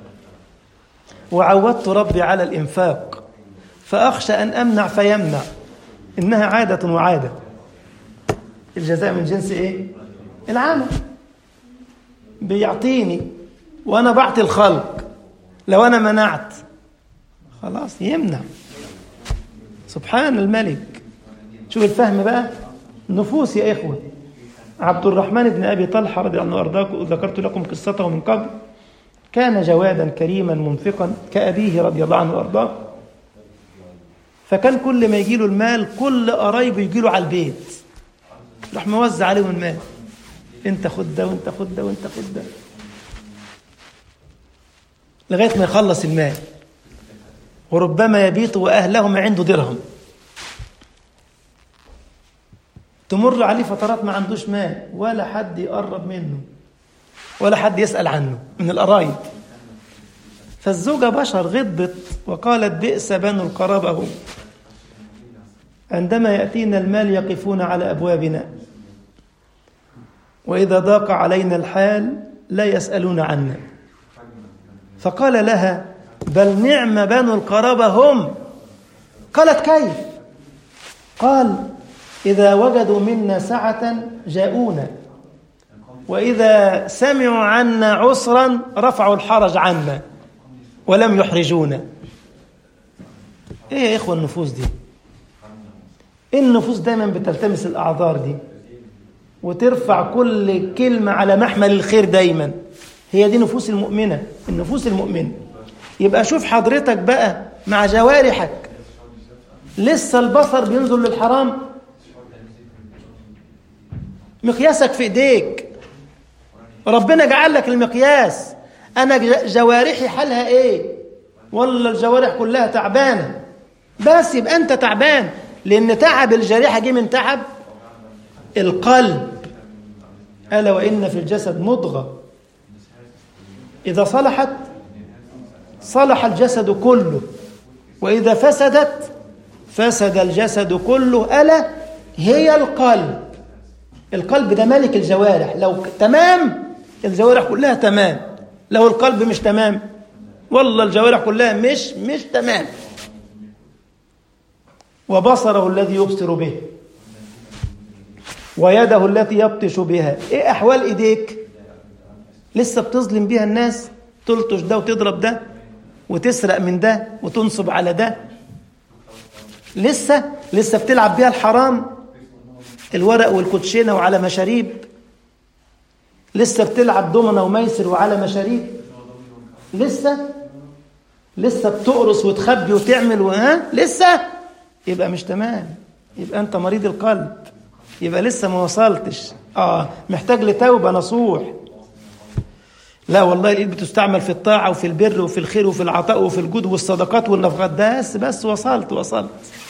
وعودت ربي على الإنفاق فأخشى أن أمنع فيمنع إنها عادة وعادة الجزاء من جنس إيه؟ العمل بيعطيني وأنا بعطي الخلق لو أنا منعت خلاص يمنع سبحان الملك شوف الفهم بقى نفوس يا إخوة عبد الرحمن بن أبي طلحة رضي الله عنه وأرضاه ذكرت لكم قصته من قبل كان جوادا كريما منفقا كأبيه رضي الله عنه وأرضاه فكان كل ما يجي له المال كل قرايبه يجي له على البيت راح موزع عليهم المال انت خد ده وانت خد ده وانت خد ده لغايه ما يخلص المال وربما يبيت واهله ما عنده درهم تمر عليه فترات ما عندوش مال ولا حد يقرب منه ولا حد يسأل عنه من القرايب فالزوجة بشر غضبت وقالت بئس بنو القرابة هم عندما يأتينا المال يقفون على أبوابنا وإذا ضاق علينا الحال لا يسألون عنا فقال لها بل نعم بنو القرابة هم قالت كيف قال إذا وجدوا منا سعة جاءونا وإذا سمعوا عنا عسرا رفعوا الحرج عنا ولم يحرجونا إيه يا إخوة النفوس دي إيه النفوس دايما بتلتمس الأعذار دي وترفع كل كلمة على محمل الخير دايما هي دي نفوس المؤمنة النفوس المؤمنة يبقى شوف حضرتك بقى مع جوارحك لسه البصر بينزل للحرام مقياسك في ايديك ربنا جعل لك المقياس انا جوارحي حالها ايه ولا الجوارح كلها تعبانه بس يبقى انت تعبان لان تعب الجريحه جه من تعب القلب الا وان في الجسد مضغه اذا صلحت صلح الجسد كله واذا فسدت فسد الجسد كله الا هي القلب القلب ده ملك الجوارح لو تمام الجوارح كلها تمام لو القلب مش تمام والله الجوارح كلها مش مش تمام وبصره الذي يبصر به ويده التي يبطش بها ايه احوال ايديك لسه بتظلم بيها الناس تلطش ده وتضرب ده وتسرق من ده وتنصب على ده لسه لسه بتلعب بيها الحرام الورق والكوتشينه وعلى مشاريب لسه بتلعب دومنه وميسر وعلى مشاريب لسه لسه بتقرص وتخبي وتعمل وها لسه يبقى مش تمام يبقى انت مريض القلب يبقى لسه ما وصلتش اه محتاج لتوبه نصوح لا والله الايد بتستعمل في الطاعه وفي البر وفي الخير وفي العطاء وفي الجود والصدقات والنفقات بس بس وصلت وصلت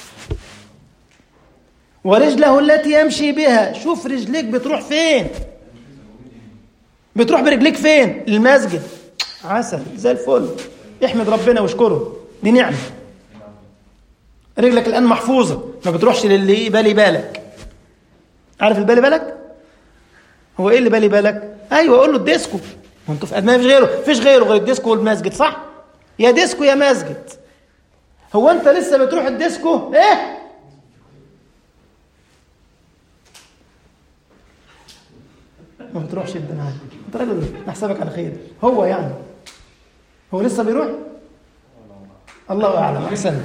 ورجله التي يمشي بها شوف رجليك بتروح فين بتروح برجليك فين المسجد عسل زي الفل احمد ربنا واشكره دي نعمه رجلك الان محفوظه ما بتروحش للي بالي بالك عارف البالي بالك هو ايه اللي بالي بالك ايوه قول له الديسكو ما انتوا في ما فيش غيره فيش غيره غير الديسكو والمسجد صح يا ديسكو يا مسجد هو انت لسه بتروح الديسكو ايه ما بتروحش الدنيا انت راجل نحسبك على خير هو يعني هو لسه بيروح الله اعلم احسن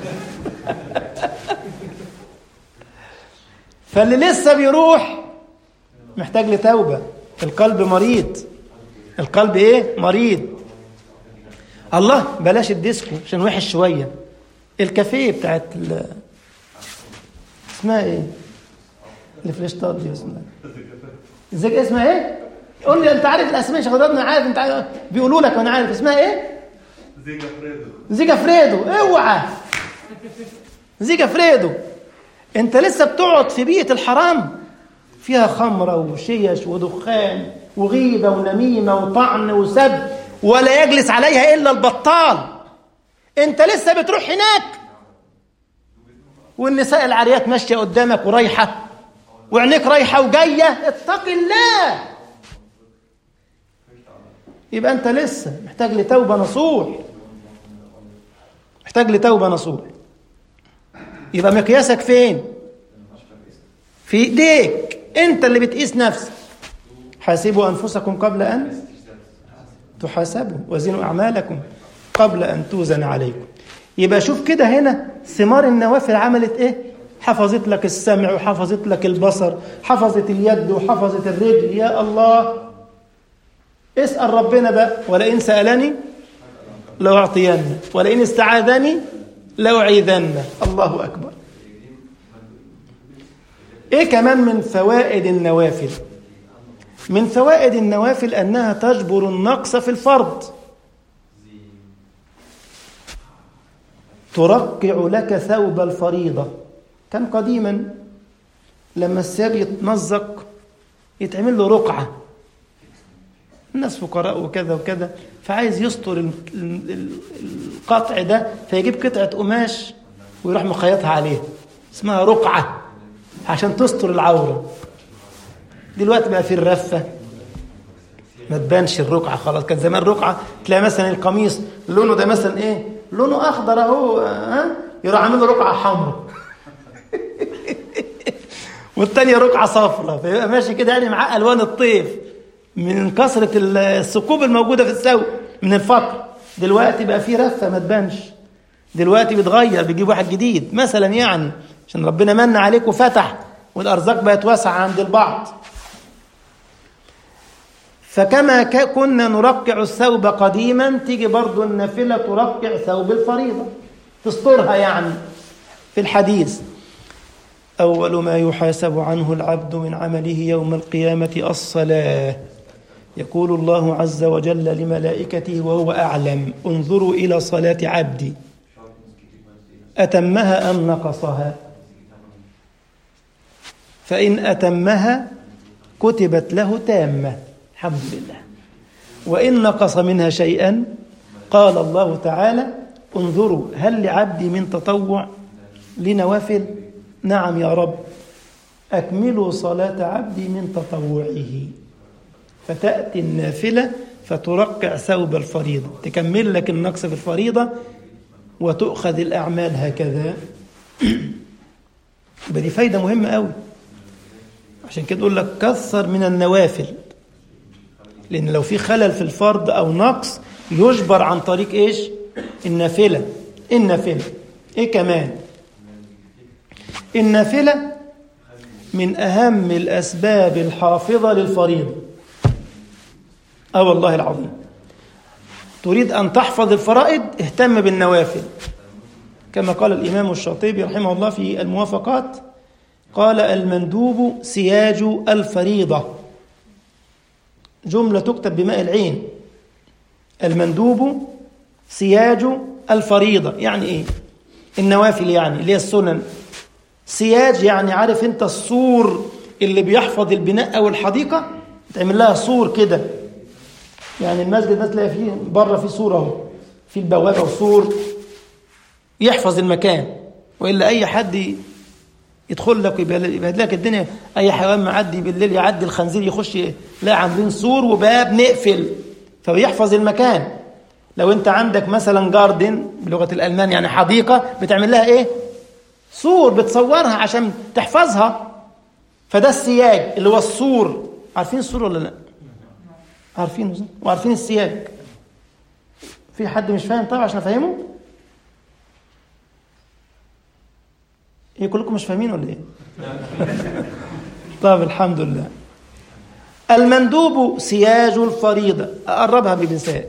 فاللي لسه بيروح محتاج لتوبه القلب مريض القلب ايه مريض الله بلاش الديسكو عشان وحش شويه الكافيه بتاعت ال... اسمها ايه اللي في الاشطاط دي اسمها ازيك اسمها ايه قول لي انت عارف الاسماء شيخ انا عارف انت عارف. بيقولوا لك وانا عارف اسمها ايه زيجا فريدو زيجا فريدو اوعى زيجا فريدو انت لسه بتقعد في بيئه الحرام فيها خمره وشيش ودخان وغيبه ونميمه وطعن وسب ولا يجلس عليها الا البطال انت لسه بتروح هناك والنساء العاريات ماشيه قدامك ورايحه وعينيك رايحه وجايه اتق الله يبقى انت لسه محتاج لتوبه نصوح محتاج لتوبه نصوح يبقى مقياسك فين في ايديك انت اللي بتقيس نفسك حاسبوا انفسكم قبل ان تحاسبوا وزنوا اعمالكم قبل ان توزن عليكم يبقى شوف كده هنا ثمار النوافل عملت ايه حفظت لك السمع وحفظت لك البصر حفظت اليد وحفظت الرجل يا الله اسأل ربنا بقى ولئن سألني لأعطينه ولئن استعاذني لأعيذنه الله أكبر إيه كمان من فوائد النوافل من فوائد النوافل أنها تجبر النقص في الفرض ترقع لك ثوب الفريضة كان قديما لما الثياب يتمزق يتعمل له رقعة الناس فقراء وكذا وكذا فعايز يستر ال- ال- القطع ده فيجيب قطعة قماش ويروح مخيطها عليها اسمها رقعة عشان تستر العورة دلوقتي بقى في الرفة ما تبانش الرقعة خلاص كان زمان رقعة تلاقي مثلا القميص لونه ده مثلا ايه لونه اخضر اهو ها يروح عامل له رقعة حمراء والتانية رقعة صفراء فيبقى ماشي كده يعني معاه ألوان الطيف من كثرة الثقوب الموجودة في الثوب من الفقر دلوقتي بقى في رفة ما تبانش دلوقتي بيتغير بيجيب واحد جديد مثلا يعني عشان ربنا من عليك وفتح والأرزاق بقت واسعة عند البعض فكما ك- كنا نرقع الثوب قديما تيجي برضو النافلة ترقع ثوب الفريضة تسترها يعني في الحديث أول ما يحاسب عنه العبد من عمله يوم القيامة الصلاة يقول الله عز وجل لملائكته وهو أعلم انظروا إلى صلاة عبدي أتمها أم نقصها فإن أتمها كتبت له تامة الحمد لله وإن نقص منها شيئا قال الله تعالى انظروا هل لعبدي من تطوع لنوافل نعم يا رب أكملوا صلاة عبدي من تطوعه فتأتي النافلة فترقع ثوب الفريضة تكمل لك النقص في الفريضة وتؤخذ الأعمال هكذا يبقى دي فايدة مهمة قوي عشان كده يقول لك كثر من النوافل لأن لو في خلل في الفرض أو نقص يجبر عن طريق إيش النافلة النافلة إيه كمان النافلة من أهم الأسباب الحافظة للفريضة أه والله العظيم تريد أن تحفظ الفرائض اهتم بالنوافل كما قال الإمام الشاطبي رحمه الله في الموافقات قال المندوب سياج الفريضة جملة تكتب بماء العين المندوب سياج الفريضة يعني إيه النوافل يعني اللي هي السنن سياج يعني عارف انت السور اللي بيحفظ البناء او الحديقه تعمل لها سور كده يعني المسجد ده تلاقي فيه بره في سور اهو في البوابه وسور يحفظ المكان والا اي حد يدخل لك ويبهد لك الدنيا اي حيوان معدي بالليل يعدي الخنزير يخش لا عاملين سور وباب نقفل فبيحفظ المكان لو انت عندك مثلا جاردن بلغه الالمان يعني حديقه بتعمل لها ايه سور بتصورها عشان تحفظها فده السياج اللي هو السور عارفين السور ولا لا عارفينه وعارفين السياج في حد مش فاهم طبعا عشان افهمه ايه كلكم مش فاهمين ولا ايه طب الحمد لله المندوب سياج الفريضة أقربها بمثال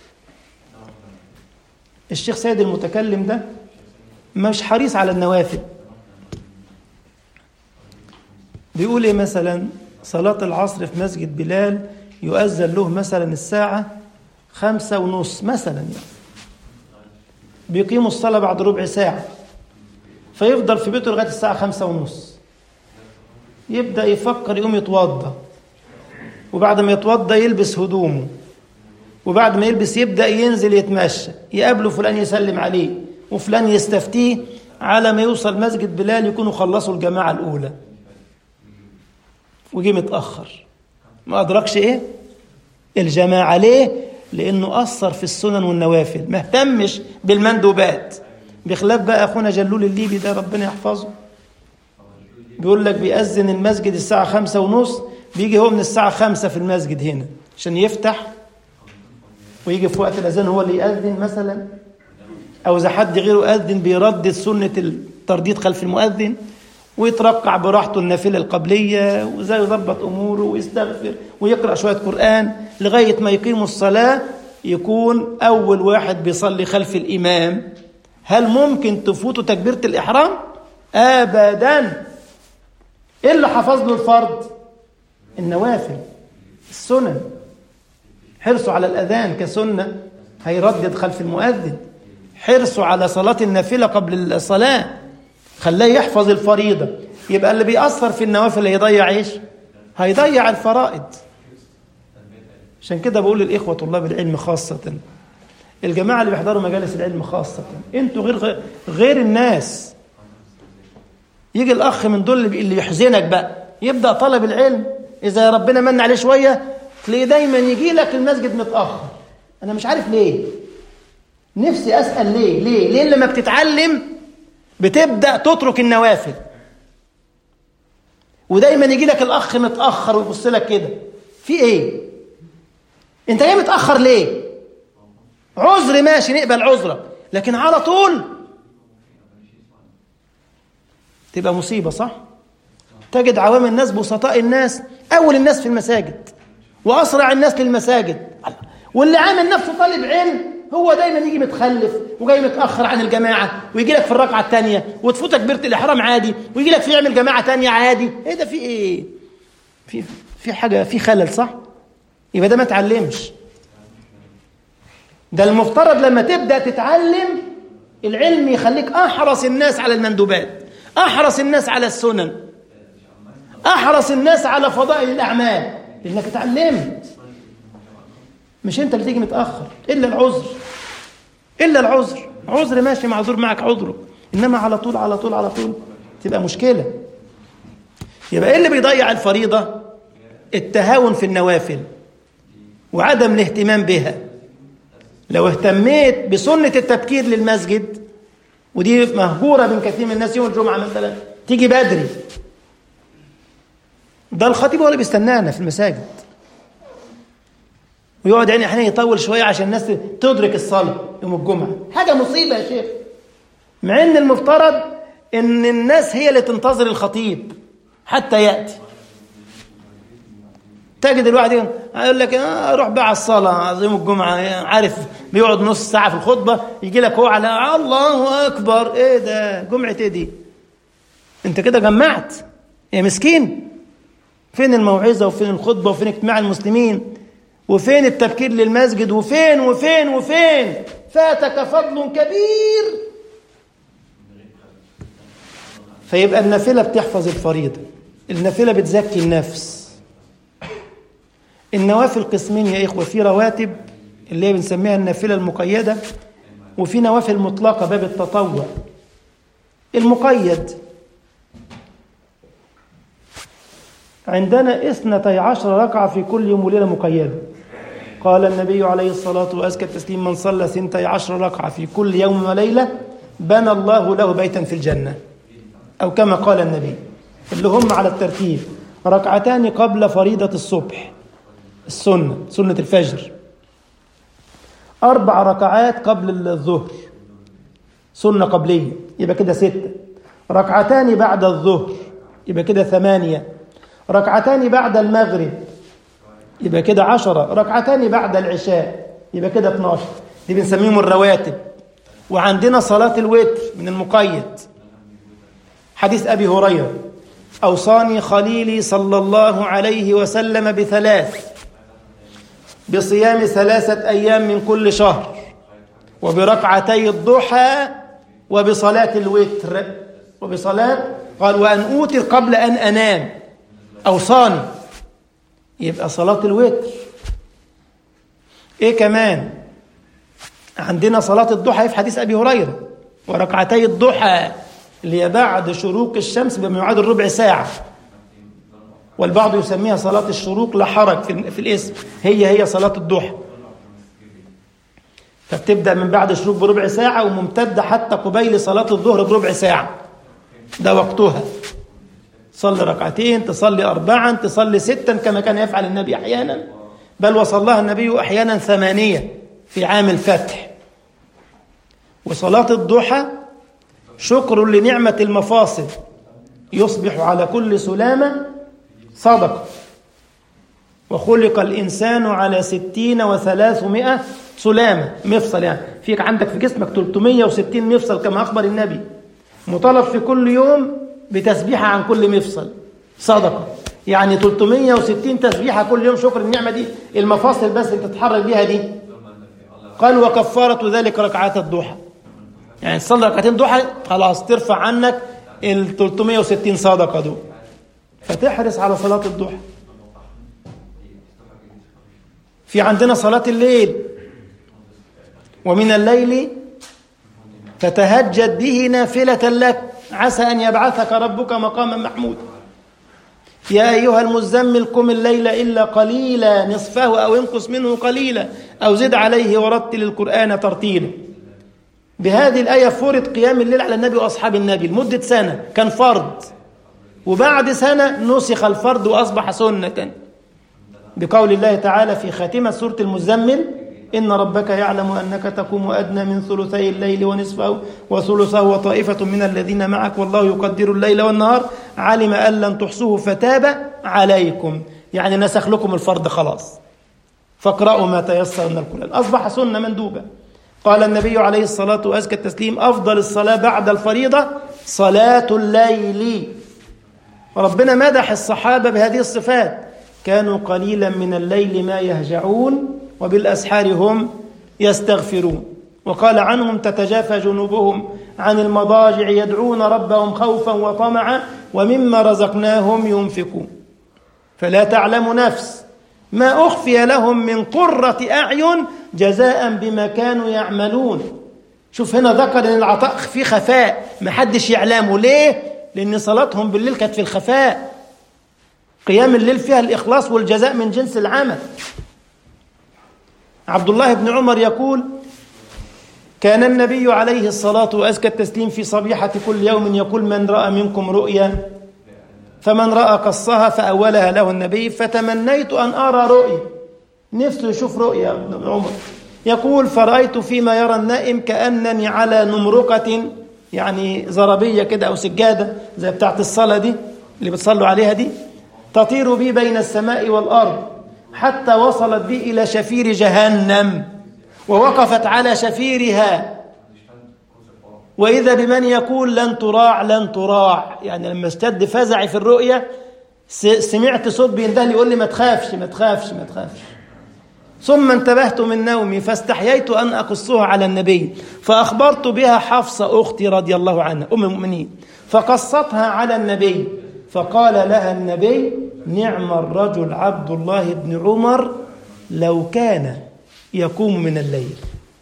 الشيخ سيد المتكلم ده مش حريص على النوافل بيقول ايه مثلا صلاة العصر في مسجد بلال يؤذن له مثلا الساعة خمسة ونص مثلا يعني بيقيموا الصلاة بعد ربع ساعة فيفضل في بيته لغاية الساعة خمسة ونص يبدأ يفكر يقوم يتوضى وبعد ما يتوضى يلبس هدومه وبعد ما يلبس يبدأ ينزل يتمشى يقابله فلان يسلم عليه وفلان يستفتيه على ما يوصل مسجد بلال يكونوا خلصوا الجماعة الأولى وجي متأخر ما أدركش إيه الجماعة ليه لأنه أثر في السنن والنوافل ما اهتمش بالمندوبات بخلاف بقى أخونا جلول الليبي ده ربنا يحفظه بيقول لك بيأذن المسجد الساعة خمسة ونص بيجي هو من الساعة خمسة في المسجد هنا عشان يفتح ويجي في وقت الأذان هو اللي يأذن مثلا أو إذا حد غيره أذن بيردد سنة الترديد خلف المؤذن ويترقع براحته النافلة القبلية وزي يضبط أموره ويستغفر ويقرأ شوية قرآن لغاية ما يقيموا الصلاة يكون أول واحد بيصلي خلف الإمام هل ممكن تفوتوا تكبيرة الإحرام؟ أبدا إيه اللي حفظ له الفرض؟ النوافل السنن حرصه على الأذان كسنة هيردد خلف المؤذن حرصه على صلاة النافلة قبل الصلاة خلاه يحفظ الفريضة يبقى اللي بيأثر في النوافل هيضيع ايش هيضيع الفرائض عشان كده بقول للإخوة طلاب العلم خاصة الجماعة اللي بيحضروا مجالس العلم خاصة انتوا غير غير الناس يجي الأخ من دول اللي يحزنك بقى يبدأ طلب العلم إذا ربنا من عليه شوية تلاقيه دايما يجي لك المسجد متأخر أنا مش عارف ليه نفسي أسأل ليه ليه ليه لما بتتعلم بتبدأ تترك النوافل ودايما يجي لك الأخ متأخر ويبص لك كده في إيه أنت جاي متأخر ليه عذر ماشي نقبل عذرك لكن على طول تبقى مصيبة صح تجد عوام الناس بسطاء الناس أول الناس في المساجد وأسرع الناس للمساجد واللي عامل نفسه طالب علم هو دايما يجي متخلف وجاي متاخر عن الجماعه ويجي لك في الركعه الثانيه وتفوتك كبيره الاحرام عادي ويجي لك في يعمل جماعه ثانيه عادي ايه ده في ايه في في حاجه في خلل صح يبقى ده ما اتعلمش ده المفترض لما تبدا تتعلم العلم يخليك احرص الناس على المندوبات احرص الناس على السنن احرص الناس على فضائل الاعمال لانك اتعلمت مش انت اللي تيجي متاخر الا العذر الا العذر عذر ماشي معذور معك عذرك انما على طول على طول على طول تبقى مشكله يبقى ايه اللي بيضيع الفريضه التهاون في النوافل وعدم الاهتمام بها لو اهتميت بسنه التبكير للمسجد ودي مهجوره من كثير من الناس يوم الجمعه مثلا تيجي بدري ده الخطيب هو اللي بيستنانا في المساجد ويقعد يعني احيانا يطول شويه عشان الناس تدرك الصلاه يوم الجمعه حاجه مصيبه يا شيخ مع ان المفترض ان الناس هي اللي تنتظر الخطيب حتى ياتي تجد الواحد يقول لك آه روح بقى على الصلاه يوم الجمعه عارف بيقعد نص ساعه في الخطبه يجي لك هو على الله اكبر ايه ده جمعه ايه دي انت كده جمعت يا مسكين فين الموعظه وفين الخطبه وفين اجتماع المسلمين وفين التبكير للمسجد وفين وفين وفين فاتك فضل كبير فيبقى النافلة بتحفظ الفريضة النافلة بتزكي النفس النوافل قسمين يا إخوة في رواتب اللي هي بنسميها النافلة المقيدة وفي نوافل مطلقة باب التطوع المقيد عندنا اثنتي عشر ركعة في كل يوم وليلة مقيدة قال النبي عليه الصلاة وأزكى التسليم من صلى ثنتي عشر ركعة في كل يوم وليلة بنى الله له بيتا في الجنة أو كما قال النبي اللي هم على الترتيب ركعتان قبل فريضة الصبح السنة سنة الفجر أربع ركعات قبل الظهر سنة قبلية يبقى كده ستة ركعتان بعد الظهر يبقى كده ثمانية ركعتان بعد المغرب يبقى كده عشرة ركعتان بعد العشاء يبقى كده 12 دي بنسميهم الرواتب وعندنا صلاة الوتر من المقيد حديث أبي هريرة أوصاني خليلي صلى الله عليه وسلم بثلاث بصيام ثلاثة أيام من كل شهر وبركعتي الضحى وبصلاة الوتر وبصلاة قال وأن أوتر قبل أن أنام أوصاني يبقى صلاة الوتر إيه كمان عندنا صلاة الضحى في حديث أبي هريرة وركعتي الضحى اللي هي بعد شروق الشمس بما يعادل ربع ساعة والبعض يسميها صلاة الشروق لا حرج في, في الاسم هي هي صلاة الضحى فبتبدأ من بعد الشروق بربع ساعة وممتدة حتى قبيل صلاة الظهر بربع ساعة ده وقتها تصلي ركعتين تصلي أربعا تصلي ستا كما كان يفعل النبي أحيانا بل وصلها النبي أحيانا ثمانية في عام الفتح وصلاة الضحى شكر لنعمة المفاصل يصبح على كل سلامة صدقة وخلق الإنسان على ستين وثلاثمائة سلامة مفصل يعني فيك عندك في جسمك 360 مفصل كما أخبر النبي مطالب في كل يوم بتسبيحة عن كل مفصل صدقة يعني 360 تسبيحة كل يوم شكر النعمة دي المفاصل بس اللي تتحرك بيها دي قال وكفارة ذلك ركعات الضحى يعني تصلي ركعتين ضحى خلاص ترفع عنك ال 360 صدقة دول فتحرص على صلاة الضحى في عندنا صلاة الليل ومن الليل فتهجد به نافلة لك عسى أن يبعثك ربك مقاما محمودا يا أيها المزمل قم الليل إلا قليلا نصفه أو انقص منه قليلا أو زد عليه ورتل القرآن ترتيلا بهذه الآية فرض قيام الليل على النبي وأصحاب النبي لمدة سنة كان فرض وبعد سنة نسخ الفرض وأصبح سنة بقول الله تعالى في خاتمة سورة المزمل إن ربك يعلم أنك تقوم أدنى من ثلثي الليل ونصفه وثلثه وطائفة من الذين معك والله يقدر الليل والنهار علم أن لن تحصوه فتاب عليكم يعني نسخ لكم الفرض خلاص فاقرأوا ما تيسر من القرآن أصبح سنة مندوبة قال النبي عليه الصلاة وأزكى التسليم أفضل الصلاة بعد الفريضة صلاة الليل وربنا مدح الصحابة بهذه الصفات كانوا قليلا من الليل ما يهجعون وبالأسحار هم يستغفرون وقال عنهم تتجافى جنوبهم عن المضاجع يدعون ربهم خوفا وطمعا ومما رزقناهم ينفقون فلا تعلم نفس ما أخفي لهم من قرة أعين جزاء بما كانوا يعملون شوف هنا ذكر ان العطاء في خفاء ما حدش يعلمه ليه لان صلاتهم بالليل كانت في الخفاء قيام الليل فيها الإخلاص والجزاء من جنس العمل عبد الله بن عمر يقول كان النبي عليه الصلاة وأزكى التسليم في صبيحة كل يوم يقول من رأى منكم رؤيا فمن رأى قصها فأولها له النبي فتمنيت أن أرى رؤيا نفسه يشوف رؤيا ابن عمر يقول فرأيت فيما يرى النائم كأنني على نمرقة يعني زربية كده أو سجادة زي بتاعت الصلاة دي اللي بتصلوا عليها دي تطير بي بين السماء والأرض حتى وصلت بي إلى شفير جهنم ووقفت على شفيرها وإذا بمن يقول لن تراع لن تراع يعني لما اشتد فزعي في الرؤية سمعت صوت بينده يقول لي ما تخافش ما تخافش ما تخافش ثم انتبهت من نومي فاستحييت أن أقصها على النبي فأخبرت بها حفصة أختي رضي الله عنها أم المؤمنين فقصتها على النبي فقال لها النبي نعم الرجل عبد الله بن عمر لو كان يقوم من الليل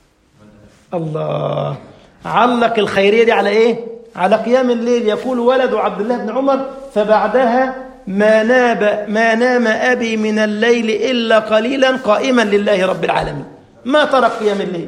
الله علق الخيرية دي على إيه؟ على قيام الليل يقول ولد عبد الله بن عمر فبعدها ما ناب ما نام أبي من الليل إلا قليلا قائما لله رب العالمين ما ترك قيام الليل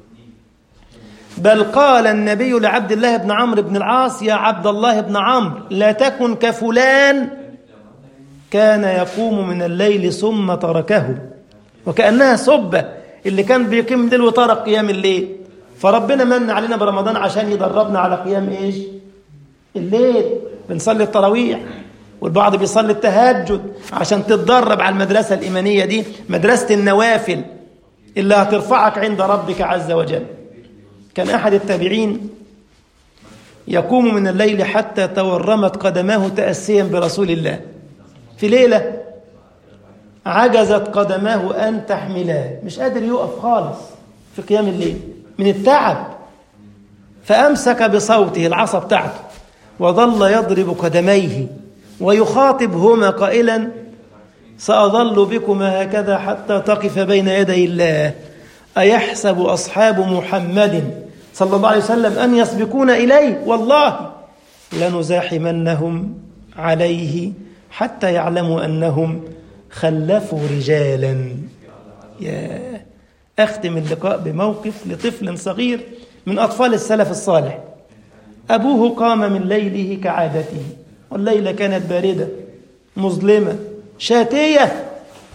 بل قال النبي لعبد الله بن عمرو بن العاص يا عبد الله بن عمرو لا تكن كفلان كان يقوم من الليل ثم تركه وكأنها صبة اللي كان بيقيم الليل وترك قيام الليل فربنا من علينا برمضان عشان يدربنا على قيام ايش الليل بنصلي التراويح والبعض بيصلي التهجد عشان تتدرب على المدرسة الإيمانية دي مدرسة النوافل اللي هترفعك عند ربك عز وجل كان أحد التابعين يقوم من الليل حتى تورمت قدماه تأسيا برسول الله في ليلة عجزت قدماه أن تحملاه مش قادر يقف خالص في قيام الليل من التعب فأمسك بصوته العصا بتاعته وظل يضرب قدميه ويخاطبهما قائلا سأظل بكما هكذا حتى تقف بين يدي الله أيحسب أصحاب محمد صلى الله عليه وسلم أن يسبقون إليه والله لنزاحمنهم عليه حتى يعلموا أنهم خلفوا رجالا يا أختم اللقاء بموقف لطفل صغير من أطفال السلف الصالح أبوه قام من ليله كعادته والليلة كانت باردة مظلمة شاتية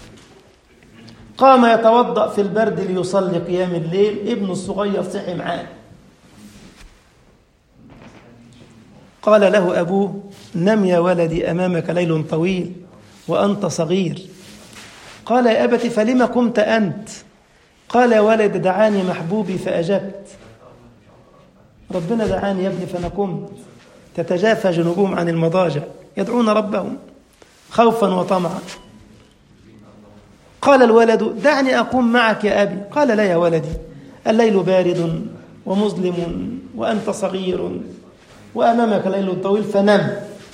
قام يتوضأ في البرد ليصلي قيام الليل ابنه الصغير صحي معاه قال له أبوه نم يا ولدي أمامك ليل طويل وأنت صغير قال يا أبت فلم قمت أنت قال يا ولد دعاني محبوبي فأجبت ربنا دعاني يا ابني فأنا قمت تتجافى جنوبهم عن المضاجع يدعون ربهم خوفا وطمعا قال الولد دعني أقوم معك يا أبي قال لا يا ولدي الليل بارد ومظلم وأنت صغير وأمامك ليل طويل فنم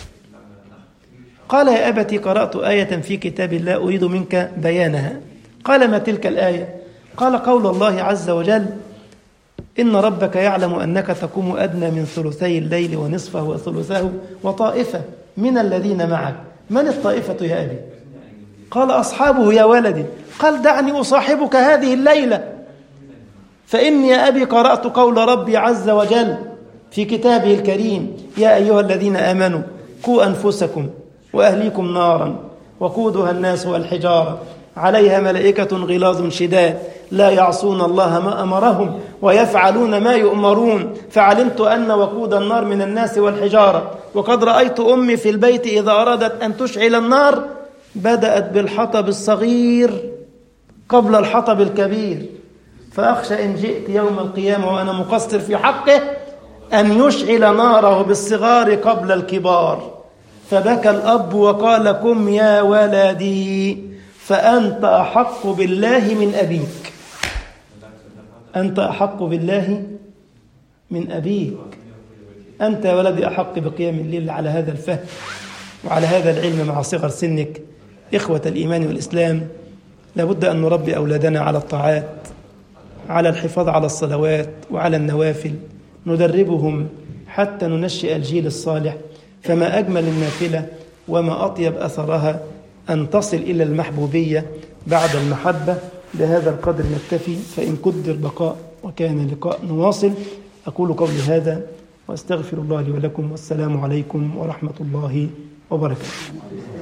قال يا أبتي قرأت آية في كتاب الله أريد منك بيانها قال ما تلك الآية قال قول الله عز وجل إن ربك يعلم أنك تقوم أدنى من ثلثي الليل ونصفه وثلثه وطائفة من الذين معك من الطائفة يا أبي قال أصحابه يا ولدي قال دعني أصاحبك هذه الليلة فإني يا أبي قرأت قول ربي عز وجل في كتابه الكريم يا أيها الذين آمنوا قوا أنفسكم وأهليكم نارا وقودها الناس والحجارة عليها ملائكة غلاظ شداد لا يعصون الله ما أمرهم ويفعلون ما يؤمرون فعلمت أن وقود النار من الناس والحجارة وقد رأيت أمي في البيت إذا أرادت أن تشعل النار بدأت بالحطب الصغير قبل الحطب الكبير فأخشى إن جئت يوم القيامة وأنا مقصر في حقه أن يشعل ناره بالصغار قبل الكبار فبكى الأب وقال قم يا ولدي فأنت أحق بالله من أبيك أنت أحق بالله من أبيك أنت يا ولدي أحق بقيام الليل على هذا الفهم وعلى هذا العلم مع صغر سنك إخوة الإيمان والإسلام لابد أن نربي أولادنا على الطاعات على الحفاظ على الصلوات وعلى النوافل ندربهم حتى ننشئ الجيل الصالح فما أجمل النافلة وما أطيب أثرها أن تصل إلى المحبوبية بعد المحبة بهذا القدر نكتفي فإن قدر بقاء وكان لقاء نواصل أقول قولي هذا وأستغفر الله لي ولكم والسلام عليكم ورحمة الله وبركاته